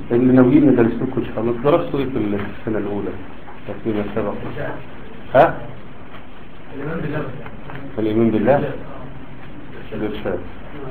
اللي ناويين ندرس لكم ان شاء الله درستوا ايه في السنة الاولى فيما سبق ها الإيمان بالله الايمان بالله الارشاد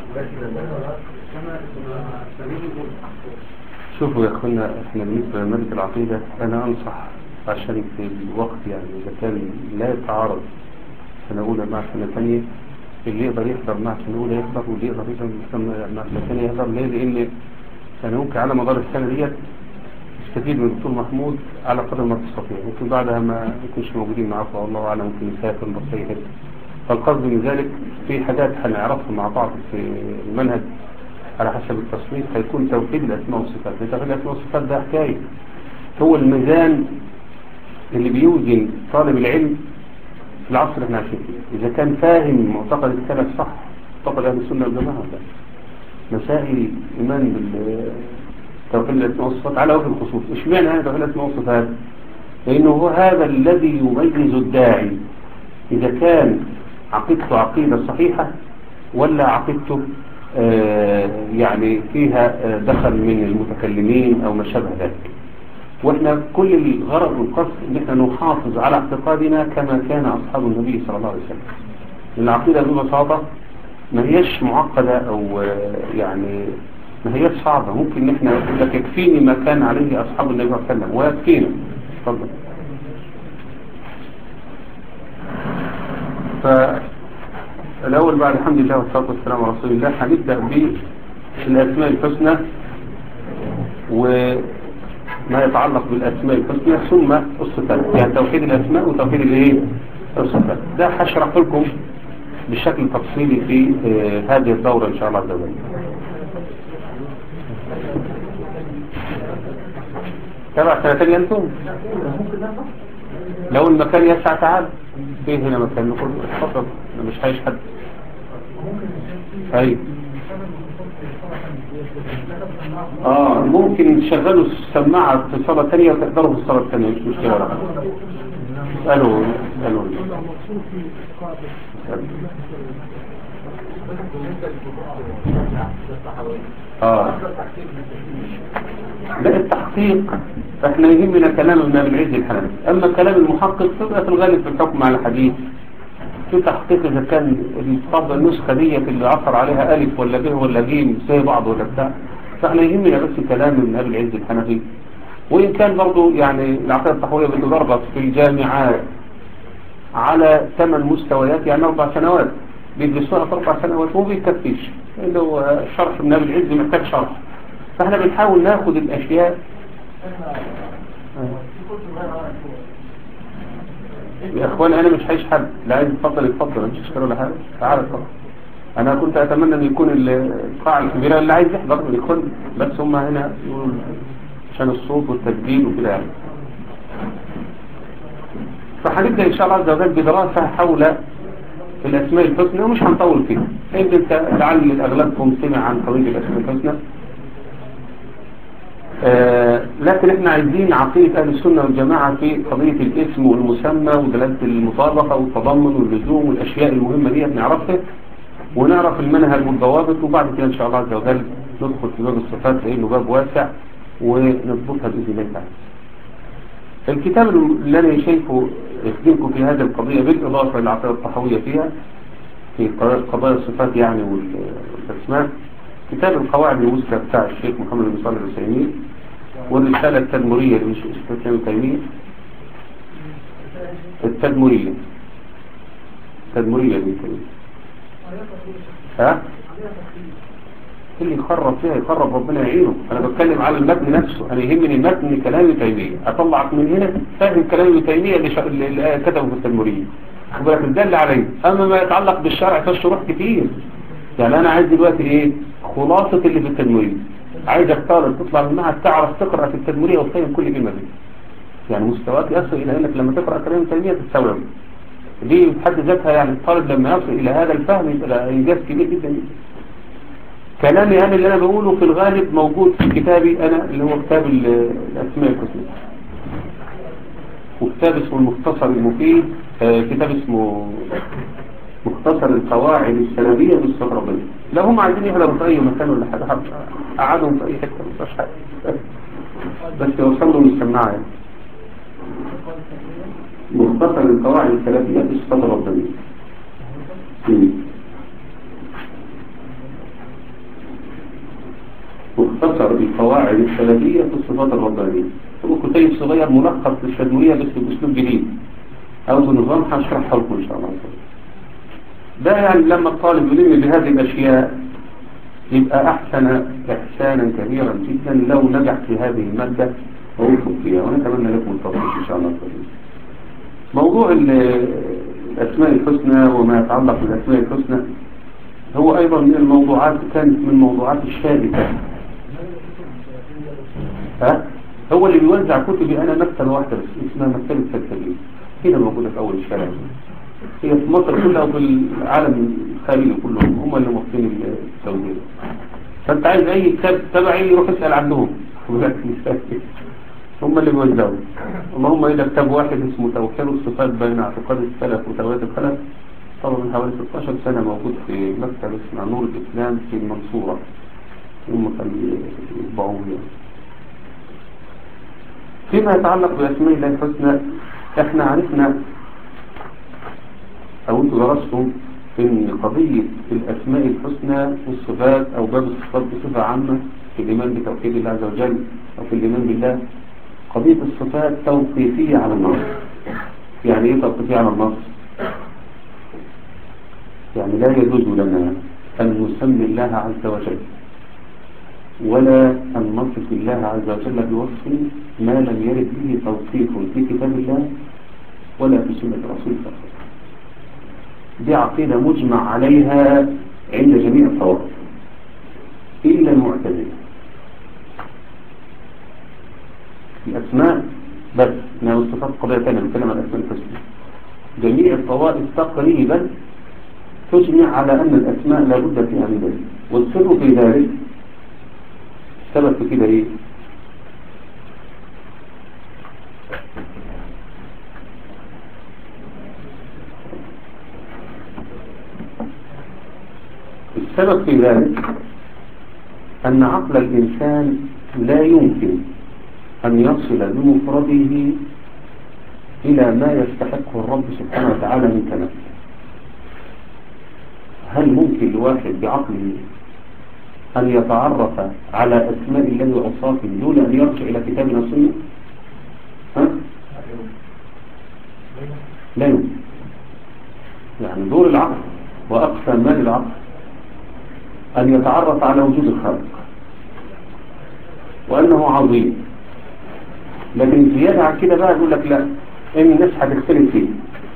شوفوا يا اخوانا احنا بالنسبة لمادة العقيدة انا انصح عشان في الوقت يعني اذا كان لا يتعارض سنة اولى مع سنة ثانية اللي يقدر يحضر مع سنة اولى يحضر واللي يقدر يحضر مع سنة ثانية يحضر ليه لان انا ممكن على مدار السنة ديت استفيد من الدكتور محمود على قدر ما تستطيع ممكن بعدها ما يكونش موجودين معاكم والله اعلم ممكن يسافر بس حته فالقصد من ذلك في حاجات هنعرفها مع بعض في المنهج على حسب التصنيف هيكون توحيد الاسماء والصفات توحيد الاسماء والصفات ده حكايه هو الميزان اللي بيوزن طالب العلم في العصر اللي احنا عايشين فيه اذا كان فاهم معتقد السلف صح معتقد اهل السنه والجماعه ده مسائل ايمان بال توحيد الاسماء والصفات على وجه الخصوص اشمعنى هذا توحيد الاسماء والصفات لانه هو هذا الذي يميز الداعي اذا كان عقيدته عقيدة صحيحة ولا عقيدته آه يعني فيها آه دخل من المتكلمين او ما شابه ذلك واحنا كل الغرض والقصد ان احنا نحافظ على اعتقادنا كما كان اصحاب النبي صلى الله عليه وسلم العقيدة ببساطة ما هيش معقدة او آه يعني ما هيش صعبة ممكن ان احنا نقول لك يكفيني ما كان عليه اصحاب النبي صلى الله عليه وسلم ويكفينا اتفضل فالأول بعد الحمد لله والصلاة والسلام على رسول الله هنبدأ بالأسماء الحسنى وما يتعلق بالأسماء الحسنى ثم الصفات يعني توحيد الأسماء وتوحيد الايه الصفات ده هشرح لكم بشكل تفصيلي في هذه الدورة إن شاء الله عز وجل تبع سنتين أنتم لو المكان يسع تعال في هنا مكان نقول اتفضل انا مش عايش حد اي اه ممكن تشغلوا السماعة في صلاة تانية وتقدروا في الصلاة التانية مش مشكلة ولا حاجة اسألوا اسألوا اه لا التحقيق احنا يهمنا كلام ابن ابي العز الحنفي اما كلام المحقق تبقى في الغالب في الحكم على الحديث في تحقيق اذا كان الطب النسخه ديت اللي عثر عليها الف ولا ب ولا ج زي بعض ولا بتاع فاحنا يهمنا بس كلام ابن ابي العز الحنفي وان كان برضه يعني العقيده التحويه بتدرس في الجامعات على ثمان مستويات يعني اربع سنوات بيدرسوها في اربع سنوات وما بيكفيش لانه شرح ابن ابي العز محتاج شرح فاحنا بنحاول ناخد الاشياء يا اخوان انا مش عايش حد لا عايز يتفضل يتفضل مش اشكال ولا حاجه تعال اتفضل انا كنت اتمنى ان يكون القاعه الكبيره اللي عايز يحضر يدخل بس هم هنا يقولوا عشان الصوت والتسجيل وكده يعني فهنبدا ان شاء الله عز وجل بدراسه حول الاسماء الحسنى ومش هنطول فيها يمكن لعل اغلبكم سمع عن قضيه الاسماء الحسنى آه لكن احنا عايزين عقيدة اهل السنة والجماعة في قضية الاسم والمسمى ودلالة المطابقة والتضمن واللزوم والاشياء المهمة دي نعرفها ونعرف المنهج والضوابط وبعد كده ان شاء الله عز وجل ندخل في باب الصفات لانه باب واسع ونضبطها باذن الله تعالى. الكتاب اللي انا شايفه يخدمكم في هذه القضية بالاضافة للعقيدة الطحوية فيها في قضايا الصفات يعني والاسماء كتاب القواعد المسلمة بتاع الشيخ محمد بن صالح الحسيني والرسالة التدمرية للشيخ ابن تيمية التدمرية التدمرية لابن تيمية ها اللي يخرب فيها يخرب ربنا يعينه انا بتكلم على المتن نفسه انا يهمني متن كلام ابن تيمية اطلعك من هنا فاهم كلام ابن تيمية اللي, شا... اللي كتبه في التدمرية بالك الدل عليه اما ما يتعلق بالشرع فالشروح كتير يعني انا عايز دلوقتي ايه خلاصة اللي في التدمرية عايزك طالب تطلع من المعهد تعرف تقرأ في التدمرية وتفهم كل كلمة دي يعني مستواك يصل الى انك لما تقرأ كلام التدمرية تستوعب دي بحد ذاتها يعني الطالب لما يصل الى هذا الفهم يبقى انجاز كبير جدا كلامي انا اللي انا بقوله في الغالب موجود في كتابي انا اللي هو كتاب الاسماء الحسنى وكتاب اسمه المختصر المفيد آه كتاب اسمه مختصر القواعد السلبية بالصفر ربنا لو هم عايزين يهربوا في أي مكان ولا حاجة أقعدهم في أي حتة مش حاجة بس يوصل له السماعة يعني. مختصر القواعد الثلاثية في الصفات الربانية مم. مختصر القواعد الثلاثية في الصفات الربانية هو كتيب صغير ملخص للشدوية بس بأسلوب جديد أو بنظام هشرحها لكم إن شاء الله ده يعني لما الطالب يلم بهذه الأشياء يبقى أحسن إحسانا كبيرا جدا لو نجح في هذه المادة ووفق فيها ونتمنى لكم التوفيق إن شاء الله موضوع ال- الأسماء الحسنى وما يتعلق بالأسماء الحسنى هو أيضا من الموضوعات كانت من الموضوعات الشائكة ها هو اللي بيوزع كتبي أنا مكتبة واحدة بس اسمها مكتبة سلسلين هنا موجودة في أول الشارع هي في مصر كلها وفي العالم الخارجي كله هم اللي مصرين السعودية فأنت عايز أي كتاب تبعي يروح اسأل عنهم هم اللي بيوزعوا اللهم إلى كتاب واحد اسمه توحيد الصفات بين اعتقاد السلف وتوحيد الخلف طبعا من حوالي 16 سنة موجود في مكتب اسمه نور الإسلام في المنصورة هم كانوا يطبعوه يعني. فيما يتعلق بأسماء الله الحسنى احنا عرفنا او انتوا درستم ان قضية الاسماء الحسنى والصفات او باب الصفات بصفة عامة في الايمان بتوحيد الله عز وجل او في الايمان بالله قضية الصفات توقيفية على النص يعني ايه توقيفية على النص يعني لا يجوز لنا ان نسمي الله عز وجل ولا أن نصف الله عز وجل بوصف ما لم يرد به توصيف في كتاب الله ولا في سنة رسول الله دي عقيدة مجمع عليها عند جميع الطوائف إلا المعتزلة الأسماء بس إنها الصفات قضية ثانية نتكلم عن الأسماء الحسنى جميع الطوائف تقريبا تجمع على أن الأسماء لا بد فيها من ذلك والسر في ذلك السبب في كده ايه السبب في ذلك أن عقل الإنسان لا يمكن أن يصل بمفرده إلى ما يستحقه الرب سبحانه وتعالى من كلام هل ممكن لواحد بعقله أن يتعرف على أسماء الله وأوصافه دون أن يرجع إلى كتابنا السنة ها؟ لا يمكن يعني دور العقل وأقصى مال العقل أن يتعرف على وجود الخالق وأنه عظيم لكن زيادة عن كده بقى يقول لك لا إن الناس هتختلف فيه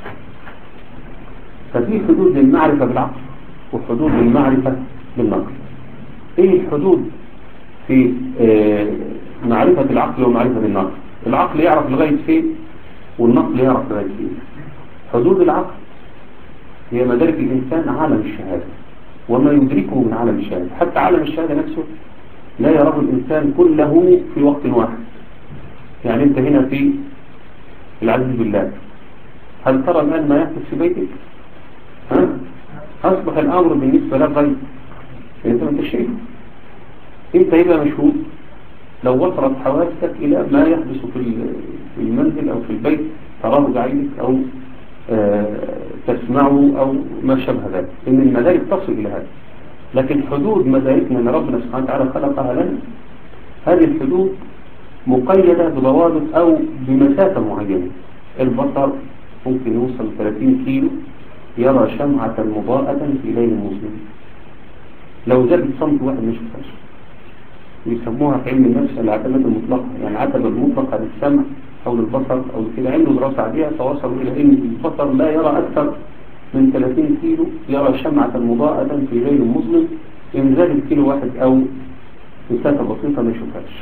ففي حدود للمعرفة بالعقل وحدود للمعرفة بالنقل ايه الحدود في آه معرفة العقل ومعرفة النقل العقل يعرف لغاية فين والنقل يعرف لغاية فين حدود العقل هي مدارك الإنسان عالم الشهادة وما يدركه من عالم الشهادة حتى عالم الشهادة نفسه لا يراه الإنسان كله في وقت واحد يعني أنت هنا في العزيز بالله هل ترى الآن ما يحدث في بيتك ها؟ أصبح الأمر بالنسبة لك غير انت ما انت شايفه انت يبقى مشهود لو وصلت حواسك الى ما يحدث في المنزل او في البيت تراه بعينك او آه تسمعه او ما شابه ذلك ان المدارك تصل الى هذا لكن حدود مداركنا ان ربنا سبحانه وتعالى خلقها لنا هذه الحدود مقيدة بضوابط او بمسافة معينة البصر ممكن يوصل 30 كيلو يرى شمعة مضاءة في ليل مظلم لو زادت صمت واحد مش فاش يسموها في علم النفس العتمات المطلقة يعني عتمة المطلقة للسمع أو للبصر أو كده عنده دراسة عليها فوصلوا إلى أن البصر لا يرى أكثر من 30 كيلو يرى شمعة مضاءة في ليل مظلم إن زادت كيلو واحد أو مسافة بسيطة ما يشوفهاش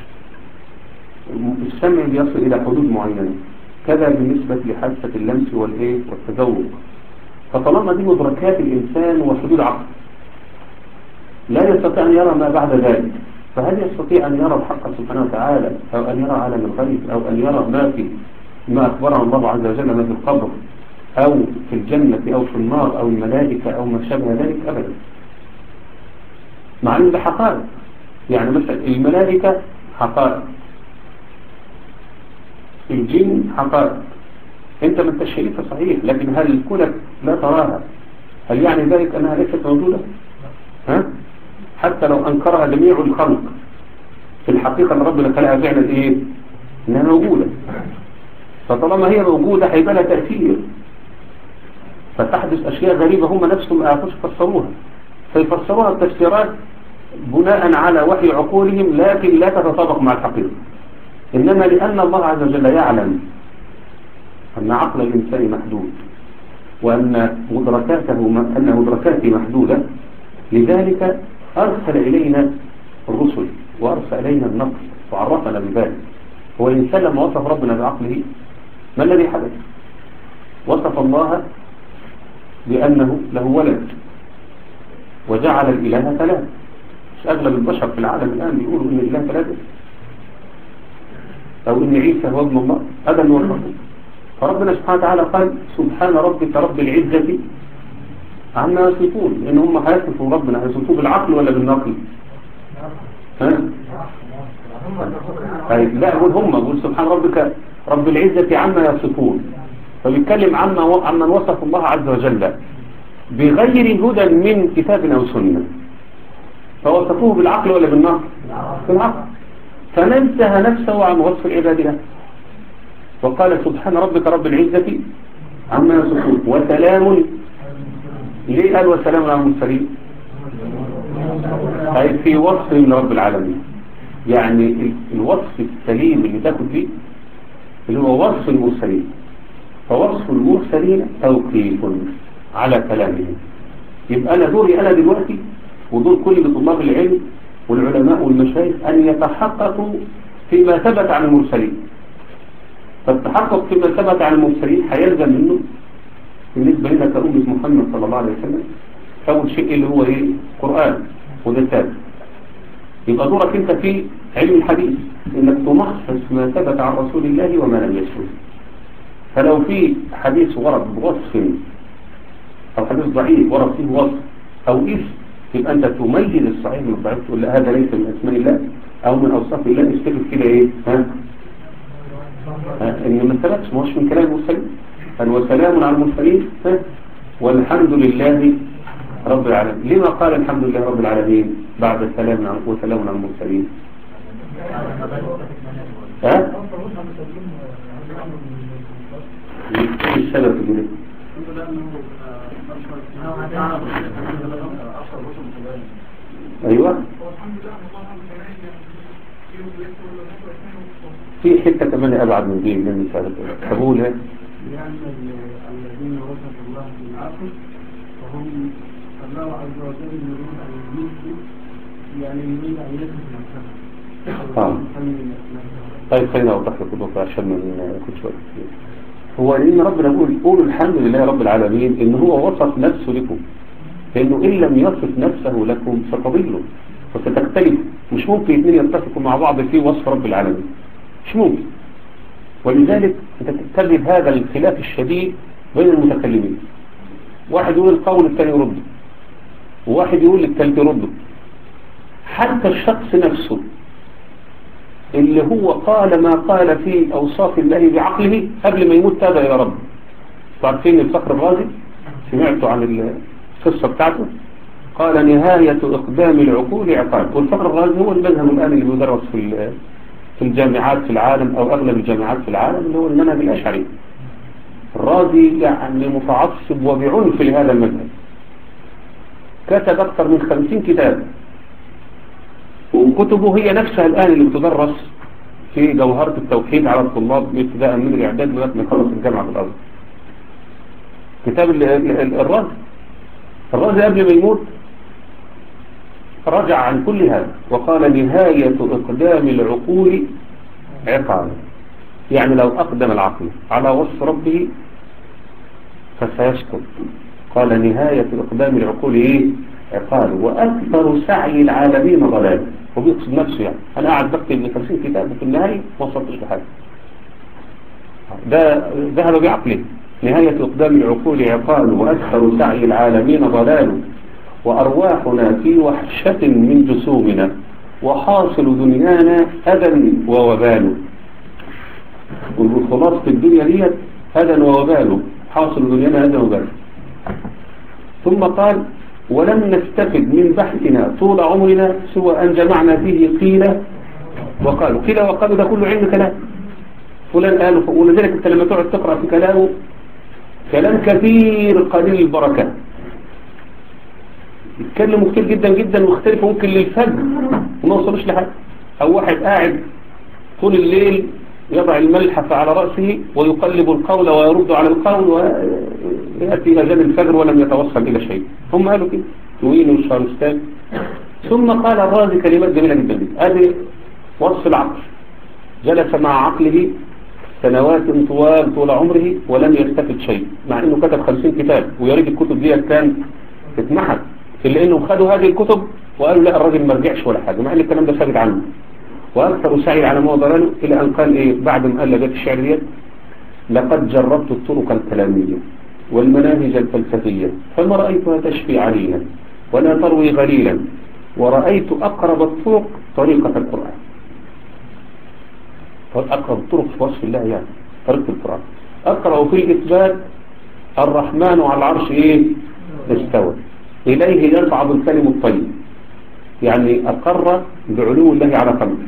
السمع بيصل إلى حدود معينة كذا بالنسبة لحاسة اللمس والإيه والتذوق فطالما دي مدركات الإنسان وحدود عقل لا يستطيع أن يرى ما بعد ذلك فهل يستطيع أن يرى الحق سبحانه وتعالى أو أن يرى عالم الغيب أو أن يرى ما في ما أخبره الله عز وجل ما في القبر أو في الجنة أو في النار أو الملائكة أو ما شابه ذلك أبدا مع أن ده حقائق يعني مثلا الملائكة حقائق الجن حقائق انت ما انت شايفها صحيح لكن هل كونك لا تراها هل يعني ذلك انها ليست موجودة ها حتى لو انكرها جميع الخلق في الحقيقة ان ربنا خلقها فعلا ايه انها موجودة فطالما هي موجودة هيبقى لها تأثير فتحدث اشياء غريبة هم نفسهم ما يعرفوش يفسروها فيفسروها بتفسيرات بناء على وحي عقولهم لكن لا تتطابق مع الحقيقة إنما لأن الله عز وجل يعلم أن عقل الإنسان محدود وأن مدركاته أن مدركاته محدودة لذلك أرسل إلينا الرسل وأرسل إلينا النقل وعرفنا بذلك هو الإنسان لما وصف ربنا بعقله ما الذي حدث وصف الله بأنه له ولد وجعل الإله ثلاث مش أغلب البشر في العالم الآن بيقولوا إن الإله ثلاثة أو إن عيسى هو ابن الله هذا هو الرسول فربنا سبحانه وتعالى قال سبحان ربك رب العزة عما يصفون إن هم هيصفوا ربنا هيصفوه بالعقل ولا بالنقل ها؟ طيب لا أقول هم أقول سبحان ربك رب العزة عما يصفون فبيتكلم عما عمن وصف الله عز وجل بغير هدى من كتاب أو سنة فوصفوه بالعقل ولا بالنقل بالعقل فننزه نفسه عن وصف العباد له وقال سبحان ربك رب العزة عما يصفون وسلام ليه قال وسلام على المرسلين أي في وصف من رب العالمين يعني الوصف السليم اللي تاخد فيه اللي هو وصف المرسلين فوصف المرسلين توقيف على كلامهم يبقى أنا دوري أنا دلوقتي ودور كل طلاب العلم والعلماء والمشايخ أن يتحققوا فيما ثبت عن المرسلين فالتحقق فيما ثبت عن المرسلين هيلزم منه بالنسبة لنا كأمة محمد صلى الله عليه وسلم أول شيء اللي هو إيه قرآن وده ثابت يبقى دورك أنت في علم الحديث إنك تمحص ما ثبت عن رسول الله وما لم يثبت فلو في حديث ورد بوصف أو حديث ضعيف ورد فيه وصف أو اسم يبقى أنت تميز الصحيح من الضعيف تقول لا هذا ليس من أسماء الله أو من أوصاف الله استفد كده إيه ها إن ما ثبتش ما هوش من كلام المرسلين قال وسلام على المرسلين ها والحمد لله رب العالمين لما قال الحمد لله رب العالمين بعد السلام على وسلام على المرسلين ها ايه السبب في كده ايوه في حته كمان ابعد من دي من مثال قبولها لأن الذين وصفوا الله بالعقل فهم الله عز وجل يريد أن يثبت يعني يريد أن يثبت نفسه آه. طيب خلينا اوضح لك النقطه عشان ما ناخدش وقت كتير هو لان ربنا يقول قولوا الحمد لله رب العالمين ان هو وصف نفسه لكم لانه ان لم يصف نفسه لكم ستضلوا وستختلفوا مش ممكن اثنين يتفقوا مع بعض في وصف رب العالمين مش ممكن ولذلك انت تجد هذا الخلاف الشديد بين المتكلمين واحد يقول القول الثاني يرده وواحد يقول الثالث يرده حتى الشخص نفسه اللي هو قال ما قال في أوصاف الله بعقله قبل ما يموت تاب يا رب عارفين الفخر الرازي سمعتوا عن القصة بتاعته قال نهاية إقدام العقول عقاب والفخر الرازي هو المذهب الآن اللي بيدرس في في الجامعات في العالم أو أغلب الجامعات في العالم اللي هو المنهج الأشعري الرازي يعني متعصب وبعنف لهذا المذهب كتب أكثر من خمسين كتاب وكتبه هي نفسها الآن اللي بتدرس في جوهرة التوحيد على الطلاب ابتداء من الإعداد لغاية ما يخلص الجامعة في الأرض كتاب ال- ال- ال- الرازي الرازي قبل ما يموت رجع عن كل هذا وقال نهاية إقدام العقول عقاب يعني لو أقدم العقل على وصف ربه فسيسقط قال نهاية إقدام العقول إيه عقاب وأكثر سعي العالمين ضلال وبيقصد نفسه يعني أنا قاعد بكتب من 50 كتاب وفي النهاية ما وصلتش لحاجة ده ذهب بعقله نهاية إقدام العقول عقال وأكثر سعي العالمين ضلال وأرواحنا في وحشة من جسومنا وحاصل دنيانا أذى ووبال والخلاص في الدنيا ديت هذا وباله حاصل دنيانا هذا وباله ثم قال ولم نستفد من بحثنا طول عمرنا سوى أن جمعنا فيه قيل وقالوا قيل وقالوا ده كله علم كلام فلان قالوا ولذلك انت لما تقعد تقرأ في كلامه كلام كثير قليل البركة يتكلموا كتير جدا جدا واختلفوا ممكن للفجر وما وصلوش لحد او واحد قاعد طول الليل يضع الملحفة على رأسه ويقلب القول ويرد على القول ويأتي إلى جنب الفجر ولم يتوصل إلى شيء هم قالوا كده توين والشارستان ثم قال الرازي كلمات جميلة جدا جدا هذه وصف العقل جلس مع عقله سنوات طوال طول عمره ولم يستفد شيء مع انه كتب خمسين كتاب ويا ريت الكتب دي كان اتمحت الا انهم خدوا هذه الكتب وقالوا لا الراجل ما رجعش ولا حاجه مع ان الكلام ده ثابت عنه واكثر سعي على ما ضلاله الى ان قال ايه بعد ما قال لجات الشعر ديت لقد جربت الطرق الكلاميه والمناهج الفلسفيه فما رايتها تشفي عليلا ولا تروي غليلا ورأيت أقرب الطرق طريقة القرآن أقرب الطرق في وصف الله يعني طريقة القرآن أقرأ في الإثبات الرحمن على العرش إيه استوى إليه يصعد الكلم الطيب يعني أقر بعلو الله على قلبه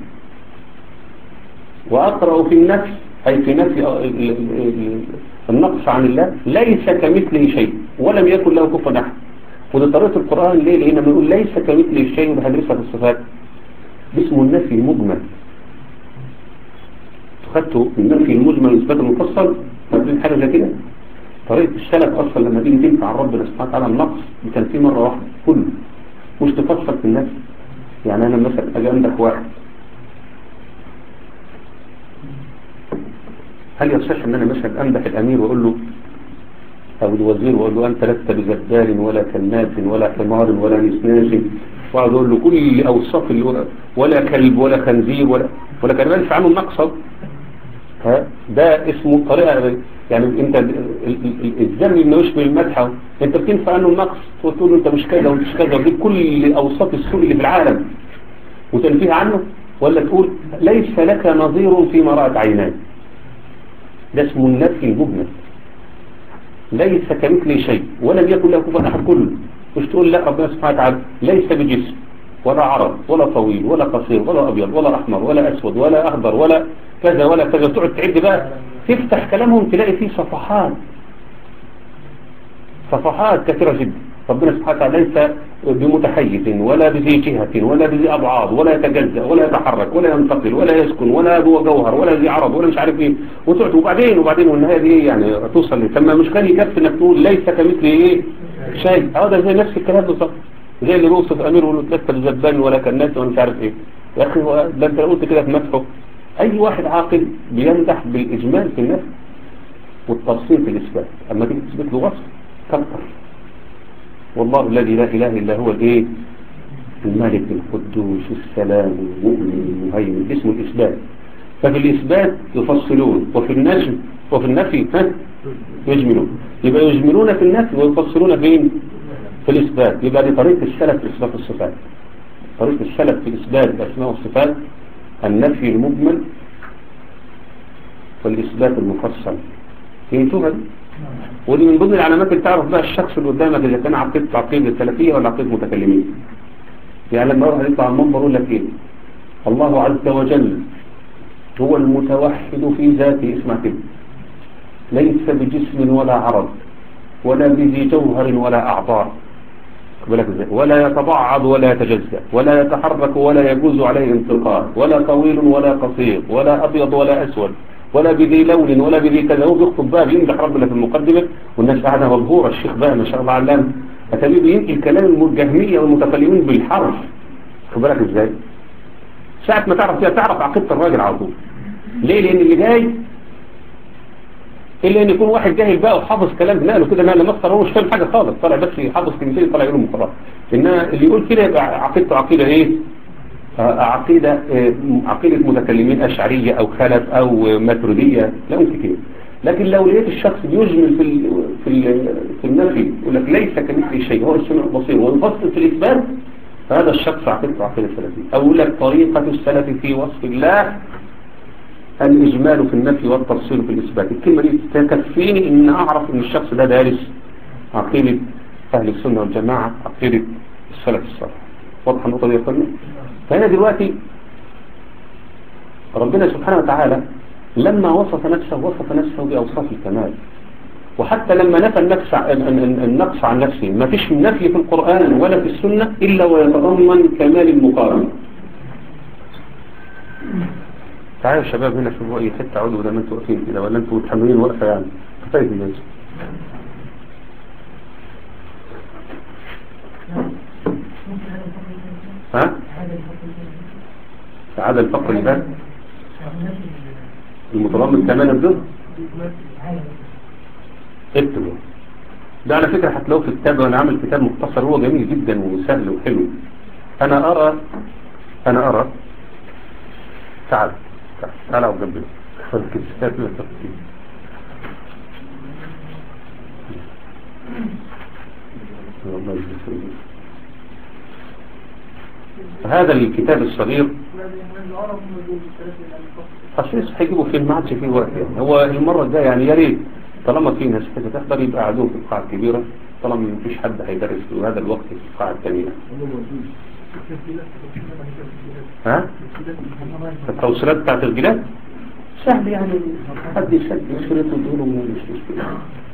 وأقرأ في النفس أي في نفي النقص عن الله ليس كمثله شيء ولم يكن له كفوا أحد وده طريقة القرآن ليه لأنه بنقول ليس كمثله شيء وهندرسها في الصفات باسمه النفي المجمل خدته النفي المجمل والإثبات المفصل فاكرين حاجة زي كده طريقة السلف أصلا لما تيجي تنفع ربنا سبحانه وتعالى النقص كان فيه مرة واحدة كله مش تفصل في النفس يعني أنا مثلا أجي عندك واحد هل يصح ان انا مثلا امدح الامير واقول له او الوزير واقول له انت لست بجدال ولا كناس ولا حمار ولا نسناس واقعد اقول له كل اوصاف اللي ولا كلب ولا خنزير ولا ولا كان ينفع عنه النقص ها ده اسمه طريقه يعني انت الذم انه يشبه المدح انت بتنفع عنه النقص وتقول له انت مش كذا ومش كذا وتجيب كل اوصاف السوء اللي في العالم وتنفيه عنه ولا تقول ليس لك نظير فيما رأت عيناي ده اسمه النفي المجمل ليس كمثله شيء ولم يكن له كفوا احد كله مش تقول لا ربنا سبحانه وتعالى ليس بجسم ولا عرض ولا طويل ولا قصير ولا ابيض ولا احمر ولا اسود ولا اخضر ولا كذا ولا كذا تقعد تعد بقى تفتح كلامهم تلاقي فيه صفحات صفحات كثيرة جدا ربنا سبحانه وتعالى ليس بمتحيز ولا بذي جهة ولا بذي أبعاض ولا يتجزأ ولا يتحرك ولا ينتقل ولا يسكن ولا هو جوهر ولا ذي عرض ولا مش عارف ايه وتقعد وبعدين وبعدين والنهاية دي ايه يعني توصل ليه ثم مش كان يكفي انك تقول ليس كمثل ايه شيء اه ده زي نفس الكلام بالظبط زي اللي بيوصف امير ويقول لست بزبان ولا كناس ولا مش عارف ايه يا اخي ده انت قلت كده في مدحه اي واحد عاقل بيمدح بالاجمال في النفس والتفصيل في الاثبات اما تيجي تثبت له وصف كتر والله الذي لا إله إلا هو الإيه الملك القدوس السلام المؤمن المهيمن اسم الإثبات ففي الإثبات يفصلون وفي النجم وفي النفي ها يجملون يبقى يجملون في النفي ويفصلون فين في الإثبات يبقى دي طريقة السلف في إثبات الصفات طريقة السلف في إثبات الأسماء والصفات النفي المجمل والإثبات المفصل فهمتوها دي ودي من ضمن العلامات اللي تعرف بقى الشخص اللي قدامك اذا كان عقيدته عقيده سلفيه ولا عقيده متكلمين يعني لما يروح يطلع على المنبر يقول لك ايه الله عز وجل هو المتوحد في ذاته اسمع كده ليس بجسم ولا عرض ولا بذي جوهر ولا اعضاء ولا يتبعض ولا يتجزأ ولا يتحرك ولا يجوز عليه انتقال ولا طويل ولا قصير ولا ابيض ولا اسود ولا بذي لون ولا بذي كذا هو بيخطب بقى بيمدح ربنا في المقدمة والناس قاعدة مبهورة الشيخ بقى ما شاء الله علام أتبيه بينقل كلام الجهمية والمتكلمين بالحرف خد بالك ازاي ساعة ما تعرف فيها تعرف عقيدة الراجل على طول ليه لأن اللي جاي إلا أن يكون واحد جاهل بقى وحافظ كلام نقله كده نقل مصر هو مش فاهم حاجة خالص طالع بس يحافظ كلمتين طالع يقولهم خلاص إنما اللي يقول كده يبقى عقيدته عقيدة إيه عقيدة عقيدة متكلمين أشعرية أو خلف أو ماتريدية لا ممكن كده لكن لو لقيت الشخص بيجمل في ال في ال في النفي يقول لك ليس كمثله شيء هو السمع البصير ويفصل في الإثبات فهذا الشخص عقيدته عقيدة سلفية أو يقول لك طريقة السلف في وصف الله الإجمال في النفي والتفصيل في الإثبات الكلمة دي تكفيني إن أعرف إن الشخص ده دارس عقيدة أهل السنة والجماعة عقيدة السلف الصالح واضحة النقطة دي يا فندم فهنا دلوقتي ربنا سبحانه وتعالى لما وصف نفسه وصف نفسه بأوصاف الكمال وحتى لما نفى النقص النقص عن نفسه ما فيش نفي في القرآن ولا في السنة إلا ويتضمن كمال المقارنة تعالوا يا شباب هنا شوفوا أي حتة عضو ده ما انتوا واقفين كده ولا انتوا متحملين وقفة يعني كفاية الناس ها؟ عدا الفقر اللي فات المتضمن كمان الضد اكتبوا ده على فكرة هتلاقوه في كتاب وانا عامل كتاب مختصر هو جميل جدا وسهل وحلو انا ارى انا ارى تعال تعال تعال اقعد جنبي هذا الكتاب الصغير خصيص هيجيبوا فين ما عادش فيه وقت يعني هو المرة الجاية يعني يا ريت طالما في ناس كده تحضر يبقى قاعدون في القاعة الكبيرة طالما ما فيش حد هيدرس في هذا الوقت في القاعة الثانية ها؟ التوصيلات بتاعت الجلاد سهل يعني حد يسجل شريط ويقوله مش مشكلة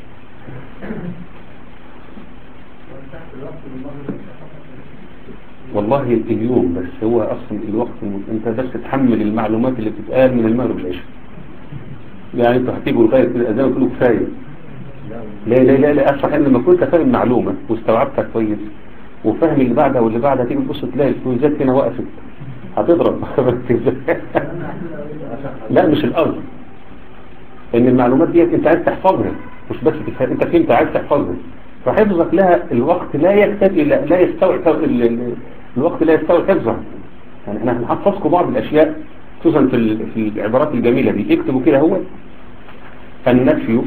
والله اليوم بس هو اصلا الوقت المت... انت بس تحمل المعلومات اللي بتتقال من المغرب للعشاء يعني انتوا هتيجوا لغايه الاذان وتقولوا كفايه لا لا لا لا اصلا لما كنت فاهم معلومه واستوعبتها كويس وفاهم اللي بعدها واللي بعدها تيجي تبص تلاقي الفوزات هنا وقفت هتضرب لا مش الارض ان المعلومات ديت انت عايز تحفظها مش بس تفهم انت فهمت عايز تحفظها فحفظك لها الوقت لا يحتاج الى لا يستوعب الوقت لا يستوعب حفظها يعني احنا هنحفظكم بعض الاشياء خصوصا في في العبارات الجميله دي اكتبوا كده هو النفي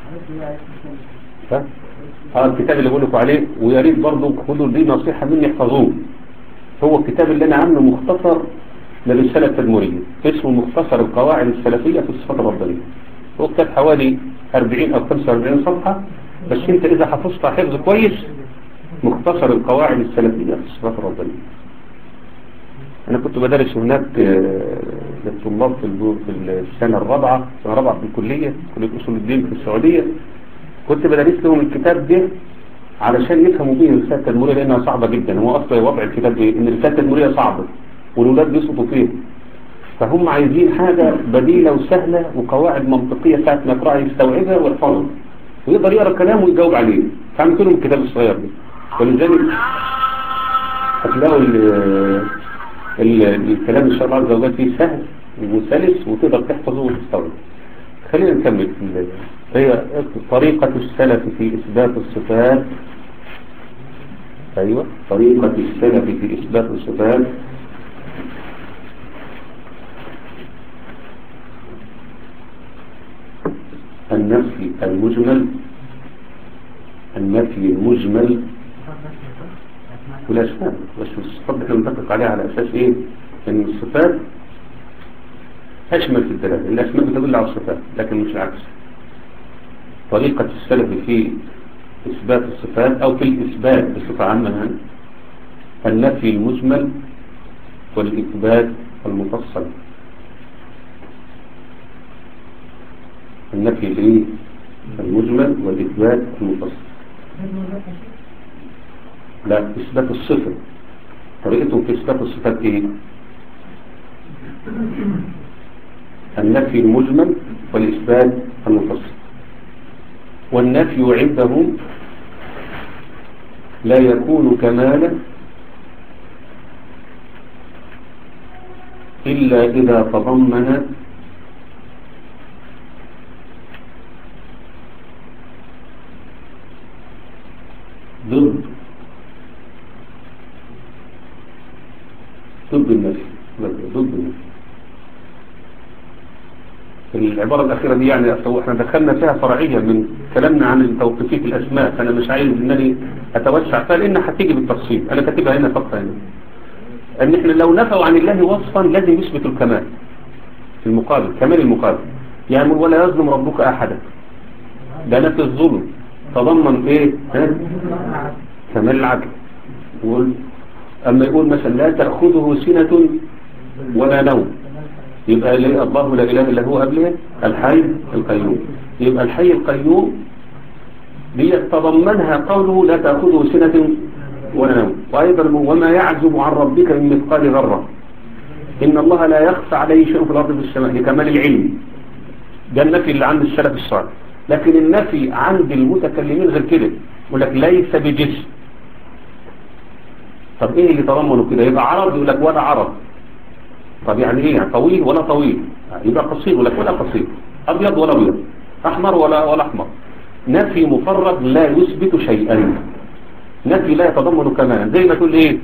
ها اه الكتاب اللي بقول لكم عليه ويا ريت برضه خدوا دي نصيحه مني احفظوه هو الكتاب اللي انا عامله مختصر للرساله التدمريه اسمه مختصر القواعد السلفيه في الصفات الربانيه هو كتاب حوالي 40 او 45 صفحه بس انت اذا حفظتها حفظ كويس مختصر القواعد السلفية في الصفات الربانية انا كنت بدرس هناك للطلاب في في السنة الرابعة السنة الرابعة في الكلية كلية اصول الدين في السعودية كنت بدرس لهم الكتاب ده علشان يفهموا بيه الرسالة التدمرية لانها صعبة جدا هو اصلا وضع الكتاب ايه ان الرسالة التدمرية صعبة والولاد بيسقطوا فيها فهم عايزين حاجة بديلة وسهلة وقواعد منطقية ساعة ما يقرأها يستوعبها ويحفظها ويقدر يقرأ كلام ويجاوب عليه فعملت لهم الكتاب الصغير ده ولذلك هتلاقوا الكلام ان شاء الله عز وجل فيه سهل وسلس وتقدر تحفظه وتستوعبه خلينا نكمل في هي طريقة السلف في إثبات الصفات أيوة طريقة السلف في إثبات الصفات النفي المجمل النفي المجمل والأسماء بس الصفات احنا بنتفق عليها على أساس إيه إن الصفات أشمل في الدلالة الأسماء بتدل على الصفات لكن مش العكس طريقة السلف في إثبات الصفات أو في الإثبات بصفة عامة يعني النفي المجمل والإثبات المفصل النفي الايه المجمل والإثبات المفصل لا إثبات الصفة طريقتهم في إثبات الصفات إيه النفي المجمل والإثبات المفصل والنفي عندهم لا يكون كمالا إلا إذا تضمن ضد ضد النفي ضد النفي العبارة الأخيرة دي يعني احنا دخلنا فيها فرعية من كلامنا عن التوقيفية الأسماء فأنا مش عايز أنني أتوسع فيها لأنها هتيجي بالتفصيل أنا كاتبها هنا فقط هنا أن احنا لو نفوا عن الله وصفا لازم يثبتوا الكمال المقابل كمال المقابل يعني ولا يظلم ربك أحدا ده نفي الظلم تضمن ايه ها؟ كمال العدل يقول اما يقول مثلا لا تأخذه سنة ولا نوم يبقى ليه الله لا اله الا هو قبله الحي القيوم يبقى الحي القيوم دي تضمنها قوله لا تأخذه سنة ولا نوم وأيضا وما يعزب عن ربك من مثقال ذرة إن الله لا يخفى عليه شيء في الأرض في السماء لكمال العلم ده النفي اللي عند السلف الصالح لكن النفي عند المتكلمين غير كده يقول لك ليس بجسم طب ايه اللي تضمنه كده يبقى عرض يقول لك ولا عرض طب يعني ايه يعني طويل ولا طويل يبقى قصير يقول لك ولا قصير ابيض ولا ابيض احمر ولا ولا احمر نفي مفرد لا يثبت شيئا نفي لا يتضمن كمالا زي ما تقول ايه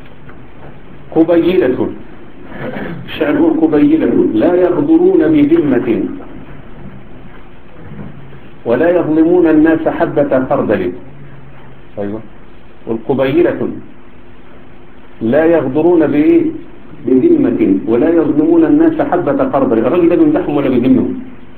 قبيلة الشعر يقول قبيلة لا يغدرون بذمة ولا يظلمون الناس حبة خردل أيوة والقبيلة لا يغدرون بإيه بذمة ولا يظلمون الناس حبة خردل الراجل ده بيمدحهم ولا بيذمهم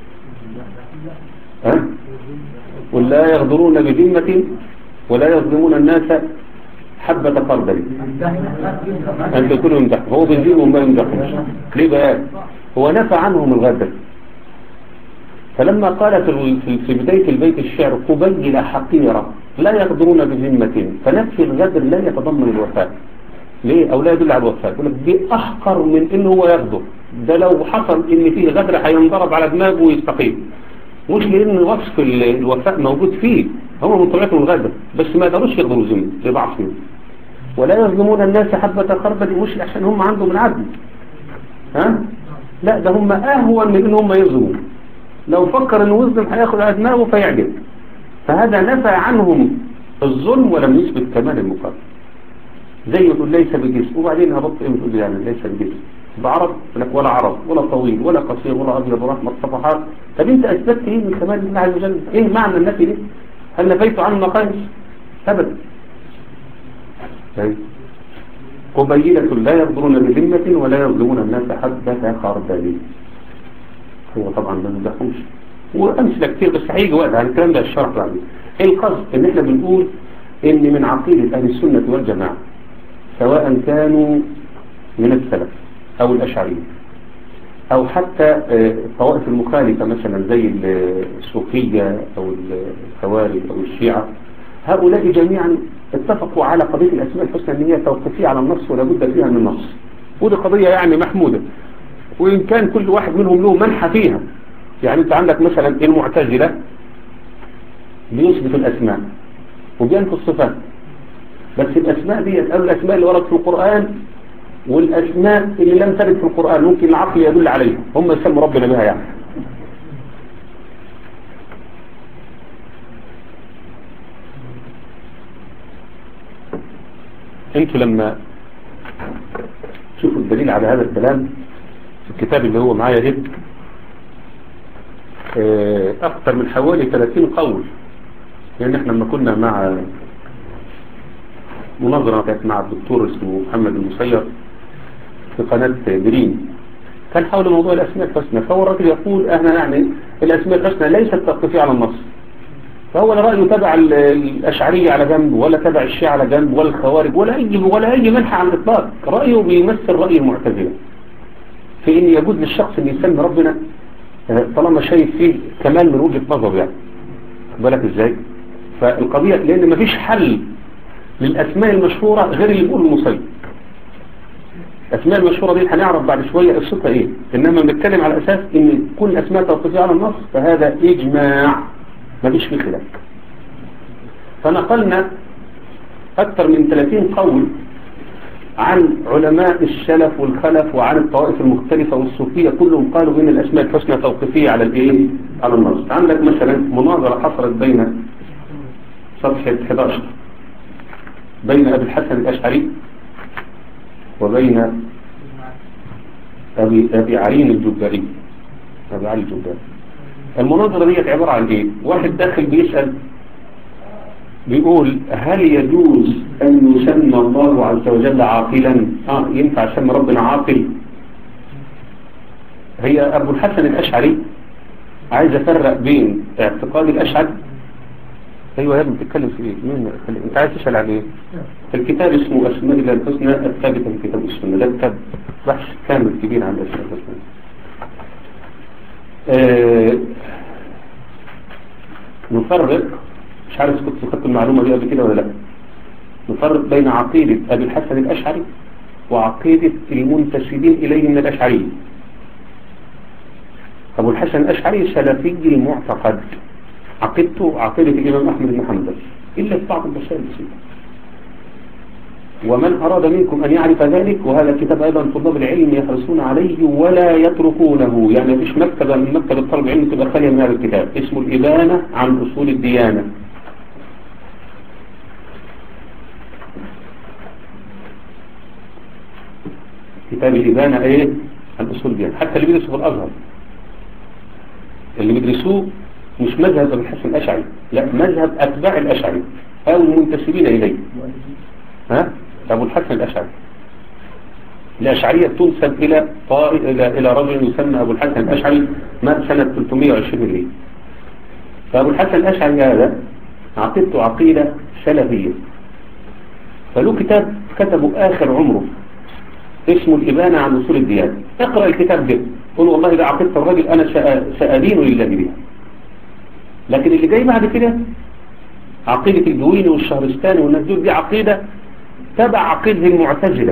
ها ولا يغدرون بذمة ولا يظلمون الناس حبة خردل أن تكونوا يمدحهم هو بيذمهم ما يمدحهمش ليه بقى هو نفى عنهم الغدر فلما قال في في بداية البيت الشعر قبيل حقيرة لا يغدرون بذمة فنفي الغدر لا يتضمن الوفاء ليه أو لا يدل على الوفاء يقول لك دي أحقر من إنه هو يغدر ده لو حصل إن فيه غدر هينضرب على دماغه ويستقيم مش لأن وصف الوفاء موجود فيه هم من طبيعتهم الغدر بس ما يقدروش يغدروا ذمة لضعفهم ولا يظلمون الناس حبة خردل مش عشان هم عندهم العدل ها لا ده هم أهون من إن هم يظلموا لو فكر انه وزن هياخد على دماغه فيعجب فهذا نفى عنهم الظلم ولم يثبت كمال المقابل زي يقول ليس بجسم وبعدين هبط ايه بتقول يعني ليس بجسم بعرض لك ولا عرض ولا طويل ولا قصير ولا ابيض ولا احمر صفحات طب انت اثبتت ايه من كمال الله عز وجل ايه معنى النفي ده هل نفيت عنه مقاييس ابدا طيب قبيلة لا يغدرون بذمة ولا يظلمون الناس حبة خردل هو طبعا ما ندخلش وأمثلة كتير بس هيجي وقت عن الكلام ده الشرح بعدين القصد ان احنا بنقول ان من عقيدة اهل السنة والجماعة سواء كانوا من السلف او الاشعريين او حتى الطوائف المخالفة مثلا زي الصوفية او الخوارج او الشيعة هؤلاء جميعا اتفقوا على قضية الاسماء الحسنى ان هي توقفية على النص ولا بد فيها من نص ودي قضية يعني محمودة وإن كان كل واحد منهم له منحة فيها يعني أنت عندك مثلا المعتزلة بيثبت الأسماء وبينفي الصفات بس الأسماء دي أو الأسماء اللي وردت في القرآن والأسماء اللي لم ترد في القرآن ممكن العقل يدل عليها هم يسموا ربنا بها يعني انتوا لما شوفوا الدليل على هذا الكلام الكتاب اللي هو معايا ده اكثر من حوالي 30 قول لان احنا لما كنا مع مناظرة كانت مع الدكتور اسمه محمد المسير في قناة دريم كان حول موضوع الاسماء الحسنى فهو الراجل يقول احنا يعني الاسماء الحسنى ليست توقفية على النص فهو لا رأيه تبع الأشعرية على جنب ولا تبع الشيعة على جنب ولا الخوارج ولا أي ولا أي منحة على الإطلاق رأيه بيمثل رأي المعتزلة في ان يجوز للشخص ان يسمي ربنا طالما شايف فيه كمال من وجهة نظر يعني بالك ازاي فالقضية لان مفيش حل للاسماء المشهورة غير اللي بيقول المصيب الاسماء المشهورة دي هنعرف بعد شوية قصتها ايه انما بنتكلم على اساس ان كل اسماء توقفية على النص فهذا اجماع مفيش فيه خلاف فنقلنا اكثر من 30 قول عن علماء السلف والخلف وعن الطوائف المختلفة والصوفية كلهم قالوا ان الاسماء الحسنى توقيفية على الايه على النص عندك مثلا مناظرة حصلت بين صفحة 11 بين ابي الحسن الاشعري وبين ابي ابي علي الجباري ابي علي الجباري المناظرة دي عبارة عن ايه واحد داخل بيسأل بيقول هل يجوز أن يسمى الله عز وجل عاقلا آه ينفع يسمى ربنا عاقل هي أبو الحسن الأشعري عايز أفرق بين اعتقاد الأشعري أيوة يا ابني بتتكلم في إيه؟ مين أنت عايز تسأل عن إيه؟ الكتاب اسمه أسماء الله الحسنى الثابتة في كتاب السنة ده كتاب بحث كامل كبير عن الأسماء الحسنى آه نفرق مش عارف كنت خدت المعلومة دي قبل كده ولا لا نفرق بين عقيدة أبي الحسن الأشعري وعقيدة المنتسبين إليه من الأشعرية أبو الحسن الأشعري سلفي المعتقد عقيدته عقيدة الإمام أحمد بن حنبل إلا في بعض المسائل البسيطة ومن أراد منكم أن يعرف ذلك وهذا الكتاب أيضا طلاب العلم يحرصون عليه ولا يتركونه يعني مفيش مكتبة من مكتبة طلب العلم تبقى خالية من هذا الكتاب اسمه الإبانة عن أصول الديانة كتاب الإبانة إيه عن أصول الديانة حتى اللي بيدرسوا في الأزهر اللي بيدرسوه مش مذهب أبو الحسن الأشعري لا مذهب أتباع الأشعري أو المنتسبين إليه ها أبو الحسن الأشعري الأشعرية تنسب إلى طائر إلى إلى رجل يسمى أبو الحسن الأشعري مات سنة 320 هجرية فأبو الحسن الأشعري هذا عقيدته عقيدة سلفية فله كتاب كتبه آخر عمره اسمه الإبانة عن أصول الديانة اقرأ الكتاب ده قل والله ده عقيدة الراجل أنا سأدين لله بها لكن اللي جاي بعد كده عقيدة الجويني والشهرستاني والناس دول دي عقيدة تبع عقيدة المعتزلة